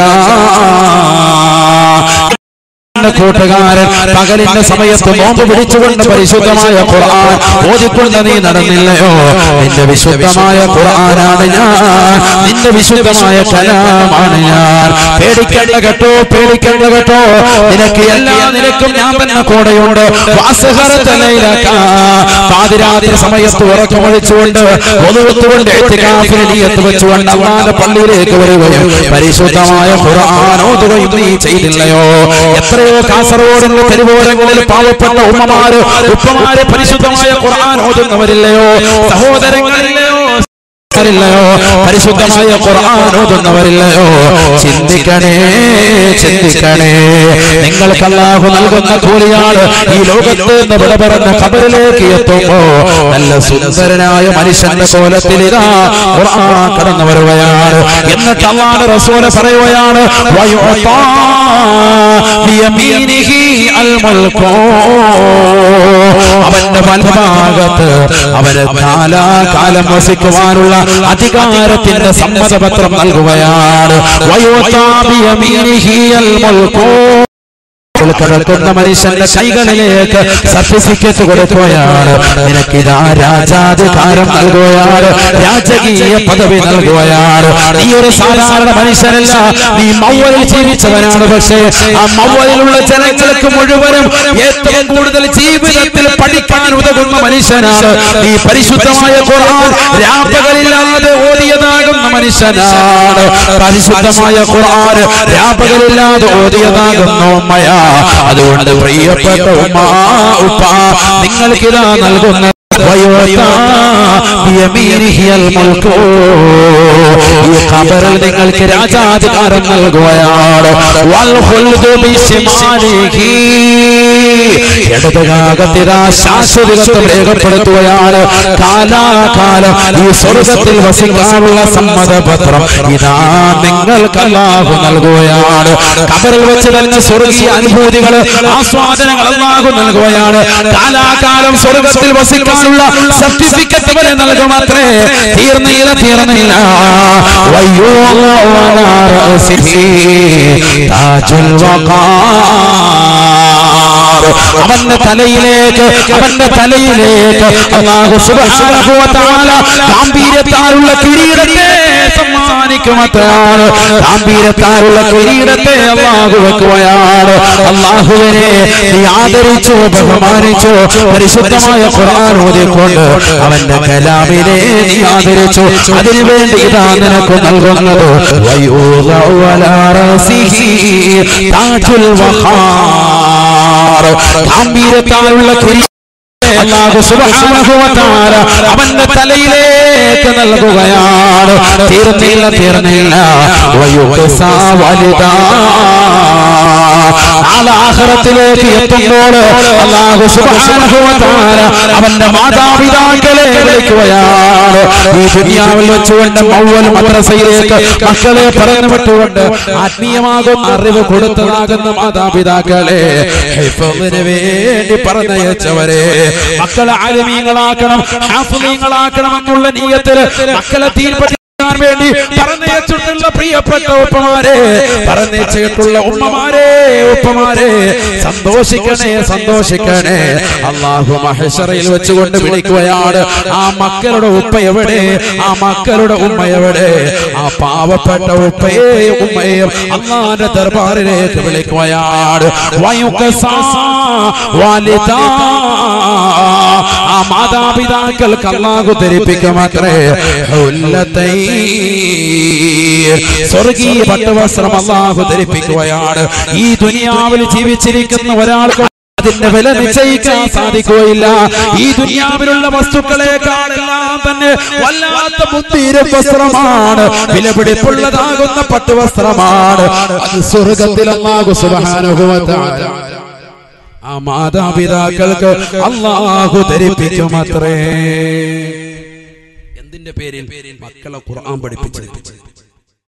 Speaker 2: കൂട്ടുകാരൻ പകലിന്റെ സമയത്ത് നോമ്പ് പിടിച്ചുകൊണ്ട് പരിശുദ്ധമായ ഖുർആൻ ഓതിക്കൊണ്ട് നീ നടന്നില്ലയോ നിന്റെ വിശുദ്ധമായ ഖുർആനാണ് ഞാൻ നിന്റെ വിശുദ്ധമായ കലാമാണ് ഞാൻ പേടിക്കേണ്ട കേട്ടോ പേടിക്കേണ്ട കേട്ടോ നിനക്ക് എല്ലാ നിനക്കും ഞാൻ തന്നെ കൂടെയുണ്ട് വാസഹരത്തലയിലാക്ക പാതിരാത്രി സമയത്ത് ഉറക്കമൊഴിച്ചുകൊണ്ട് ഒതുവെത്തുകൊണ്ട് നീയത്ത് വെച്ചുകൊണ്ട് അള്ളാന്റെ പള്ളിയിലേക്ക് വരികയും പരിശുദ്ധമായ ഖുർആൻ ഓതുകയും നീ ചെയ്തില്ലയോ എത്രയോ കാസർഗോഡിന്റെ തെരുവോരങ്ങളിൽ പാവപ്പെട്ട ഉമ്മമാര് ഉപ്പമാര് പരിശുദ്ധമായ ഖുർആൻ ഓതുന്നവരില്ലയോ സഹോദരങ്ങളില്ലയോ ില്ലയോ പരിശുദ്ധമായ ഖുർആൻ ഓതുന്നവരില്ലയോ ചിന്തിക്കണേ ചിന്തിക്കണേ നിങ്ങൾക്ക് അല്ലാഹു നൽകുന്ന കൂലിയാണ് ഈ ലോകത്ത് നിന്ന് വിട പറഞ്ഞ ഖബറിലേക്ക് എത്തുമ്പോ നല്ല സുന്ദരനായ മനുഷ്യന്റെ കോലത്തിൽ ഇതാ ഖുർആൻ കടന്നു വരുകയാണ് എന്നിട്ട് അള്ളാഹുവിന്റെ റസൂല് പറയുകയാണ് വയുഅതാ ബിയമീനിഹി അൽ മുൽക്കു അവന്റെ വലഭാഗത്ത് അവന് കാലാകാലം വസിക്കുവാനുള്ള അധികാരത്തിന്റെ സമ്മതപത്രം നൽകുകയാണ് വയോതാ ബിയമീനിഹി അൽ മുൽക്കു കിടക്കുന്ന മനുഷ്യന്റെ കൈകളിലേക്ക് സർട്ടിഫിക്കറ്റ് കൊടുക്കുകയാണ് നിനക്കിതാ രാജാധികാരം നൽകുകയാണ് രാജകീയ പദവി നൽകുകയാണ് നീ ഒരു സാധാരണ മനുഷ്യനല്ല നീ മൗവലിൽ ജീവിച്ചവനാണ് പക്ഷേ ആ മൗവലിലുള്ള ജനങ്ങൾക്ക് മുഴുവനും ഏറ്റവും കൂടുതൽ ജീവിതത്തിൽ പഠിക്കാൻ ഉതകുന്ന മനുഷ്യനാണ് നീ പരിശുദ്ധമായ ഖുർആൻ രാപ്പകലില്ലാതെ ഓതിയതാകുന്ന മനുഷ്യനാണ് പരിശുദ്ധമായ ഖുർആൻ രാപ്പകലില്ലാതെ ഓതിയതാകുന്ന ഉമ്മയാ അതുകൊണ്ട് പ്രിയപ്പെട്ട ഉമ്മ ഉപ്പ നിങ്ങൾക്കിതാ നൽകുന്ന വയോതാ ബിയമീനിഹി അൽ മുൽക്കു. ഈ ഖബറിൽ നിങ്ങൾക്ക് രാജാധികാരം നൽകുകയാണ് വൽ ഖുൽദു ബിശിമാലിഹി. ഇടതുഭാഗത്തിതാ ശാശ്വതത്വം രേഖപ്പെടുത്തുകയാണ് കാലാകാലം ഈ സ്വർഗത്തിൽ വസിക്കാനുള്ള സമ്മതപത്രം ഇതാ നിങ്ങൾക്ക് അല്ലാഹു നൽകുകയാണ് കബറിൽ വെച്ച് തന്നെ സ്വർഗീയ അനുഭൂതികൾ ആസ്വാദനങ്ങൾ അല്ലാഹു നൽകുകയാണ് കാലാകാലം സ്വർഗത്തിൽ വസിക്കാനുള്ള സർട്ടിഫിക്കറ്റ് വരെ നൽകുമത്രേ തീർന്നില്ല തീർന്നില്ല വയ്യോ വലാ റഅസിഹി താജുൽ വഖാർ അവന്റെ തലയിലേക്ക് അവന്റെ തലയിലേക്ക് അല്ലാഹു സുബ്ഹാനഹു വ തആല ഗാംഭീര്യത്താലുള്ള കിരീടത്തെ സമ്മാനിക്കുമത്രയാണ് ഗാംഭീര്യത്താലുള്ള കിരീടത്തെ അല്ലാഹു വെക്കുകയാണ് അല്ലാഹുവിനെ നീ ആദരിച്ചു ബഹുമാനിച്ചു പരിശുദ്ധമായ ഖുർആൻ ഓതിക്കൊണ്ട് അവന്റെ കലാമിനെ നീ ആദരിച്ചു അതിനുവേണ്ടി ഇതാ നിനക്ക് നൽകുന്നത് വയൂദഉ അലാ റഅസിഹി താജുൽ വഖാർ ഗാംഭീര്യത്താലുള്ള കിരീടം അല്ലാഹു സുബ്ഹാനഹു വ തആല അവന്റെ തലയിലേക്ക് നൽകുകയാണ് തീർന്നില്ല തീർന്നില്ല വയുഖ്സാ വലുതാ ആലാഹറത്തിലേക്ക് എത്തുമ്പോൾ അല്ലാഹു സുബ്ഹാനഹു വ തആല അവന്റെ മാതാപിതാക്കളെ വിളിക്കുകയാണ് ഈ ദുനിയാവിൽ വെച്ചുകൊണ്ട് മൗവൽ മദ്രസയിലേക്ക് മക്കളെ പറഞ്ഞു വിട്ടുകൊണ്ട് ആത്മീയമാകും അറിവ് കൊടുത്തതാകുന്ന മാതാപിതാക്കളെ ഹിഫ്ളിന് വേണ്ടി പറഞ്ഞയച്ചവരെ മക്കളെ ആലിമീങ്ങളാക്കണം ഹാഫിളീങ്ങളാക്കണം എന്നുള്ള നീയത്തിൽ മക്കളെ തീർപ്പതി ാൻ വേണ്ടി പറഞ്ഞയച്ചിട്ടുള്ള പ്രിയപ്പെട്ട ഉപ്പമാരെ പറഞ്ഞയച്ചിട്ടുള്ള ഉമ്മമാരെ ഉപ്പമാരെ സന്തോഷിക്കണേ സന്തോഷിക്കണേ അള്ളാഹു മഹേശ്വറയിൽ വെച്ചുകൊണ്ട് വിളിക്കുകയാണ് ആ മക്കളുടെ ഉപ്പ എവിടെ ആ മക്കളുടെ ഉമ്മ എവിടെ ആ പാവപ്പെട്ട ഉപ്പയെയും ഉമ്മയെയും അള്ളാന്റെ ദർബാറിലേക്ക് വിളിക്കുകയാണ് വയുക്കസാ വാലിദാ. ആ മാതാപിതാക്കൾക്ക് അള്ളാഹു ധരിപ്പിക്കുമത്രേ ഹുല്ലത്തൈ സ്വർഗീയ പട്ടുവസ്ത്രം അള്ളാഹു ധരിപ്പിക്കുകയാണ് ഈ ദുനിയാവിൽ ജീവിച്ചിരിക്കുന്ന ഒരാൾക്ക് അതിന്റെ വില നിശ്ചയിക്കാൻ സാധിക്കുകയില്ല ഈ ദുനിയാവിലുള്ള വസ്തുക്കളെക്കാളെല്ലാം തന്നെ വല്ലാത്ത മുന്തിര വസ്ത്രമാണ് വിലപിടിപ്പുള്ളതാകുന്ന പട്ടുവസ്ത്രമാണ് അത് സ്വർഗത്തിൽ അള്ളാഹു സുബാനുഭവത്താണ് ആ മാതാപിതാക്കൾക്ക് അള്ളാഹു ധരിപ്പിക്കുമത്രേ എന്തിന്റെ പേരിൽ മക്കളെ ഖുർആൻ പഠിപ്പിച്ചു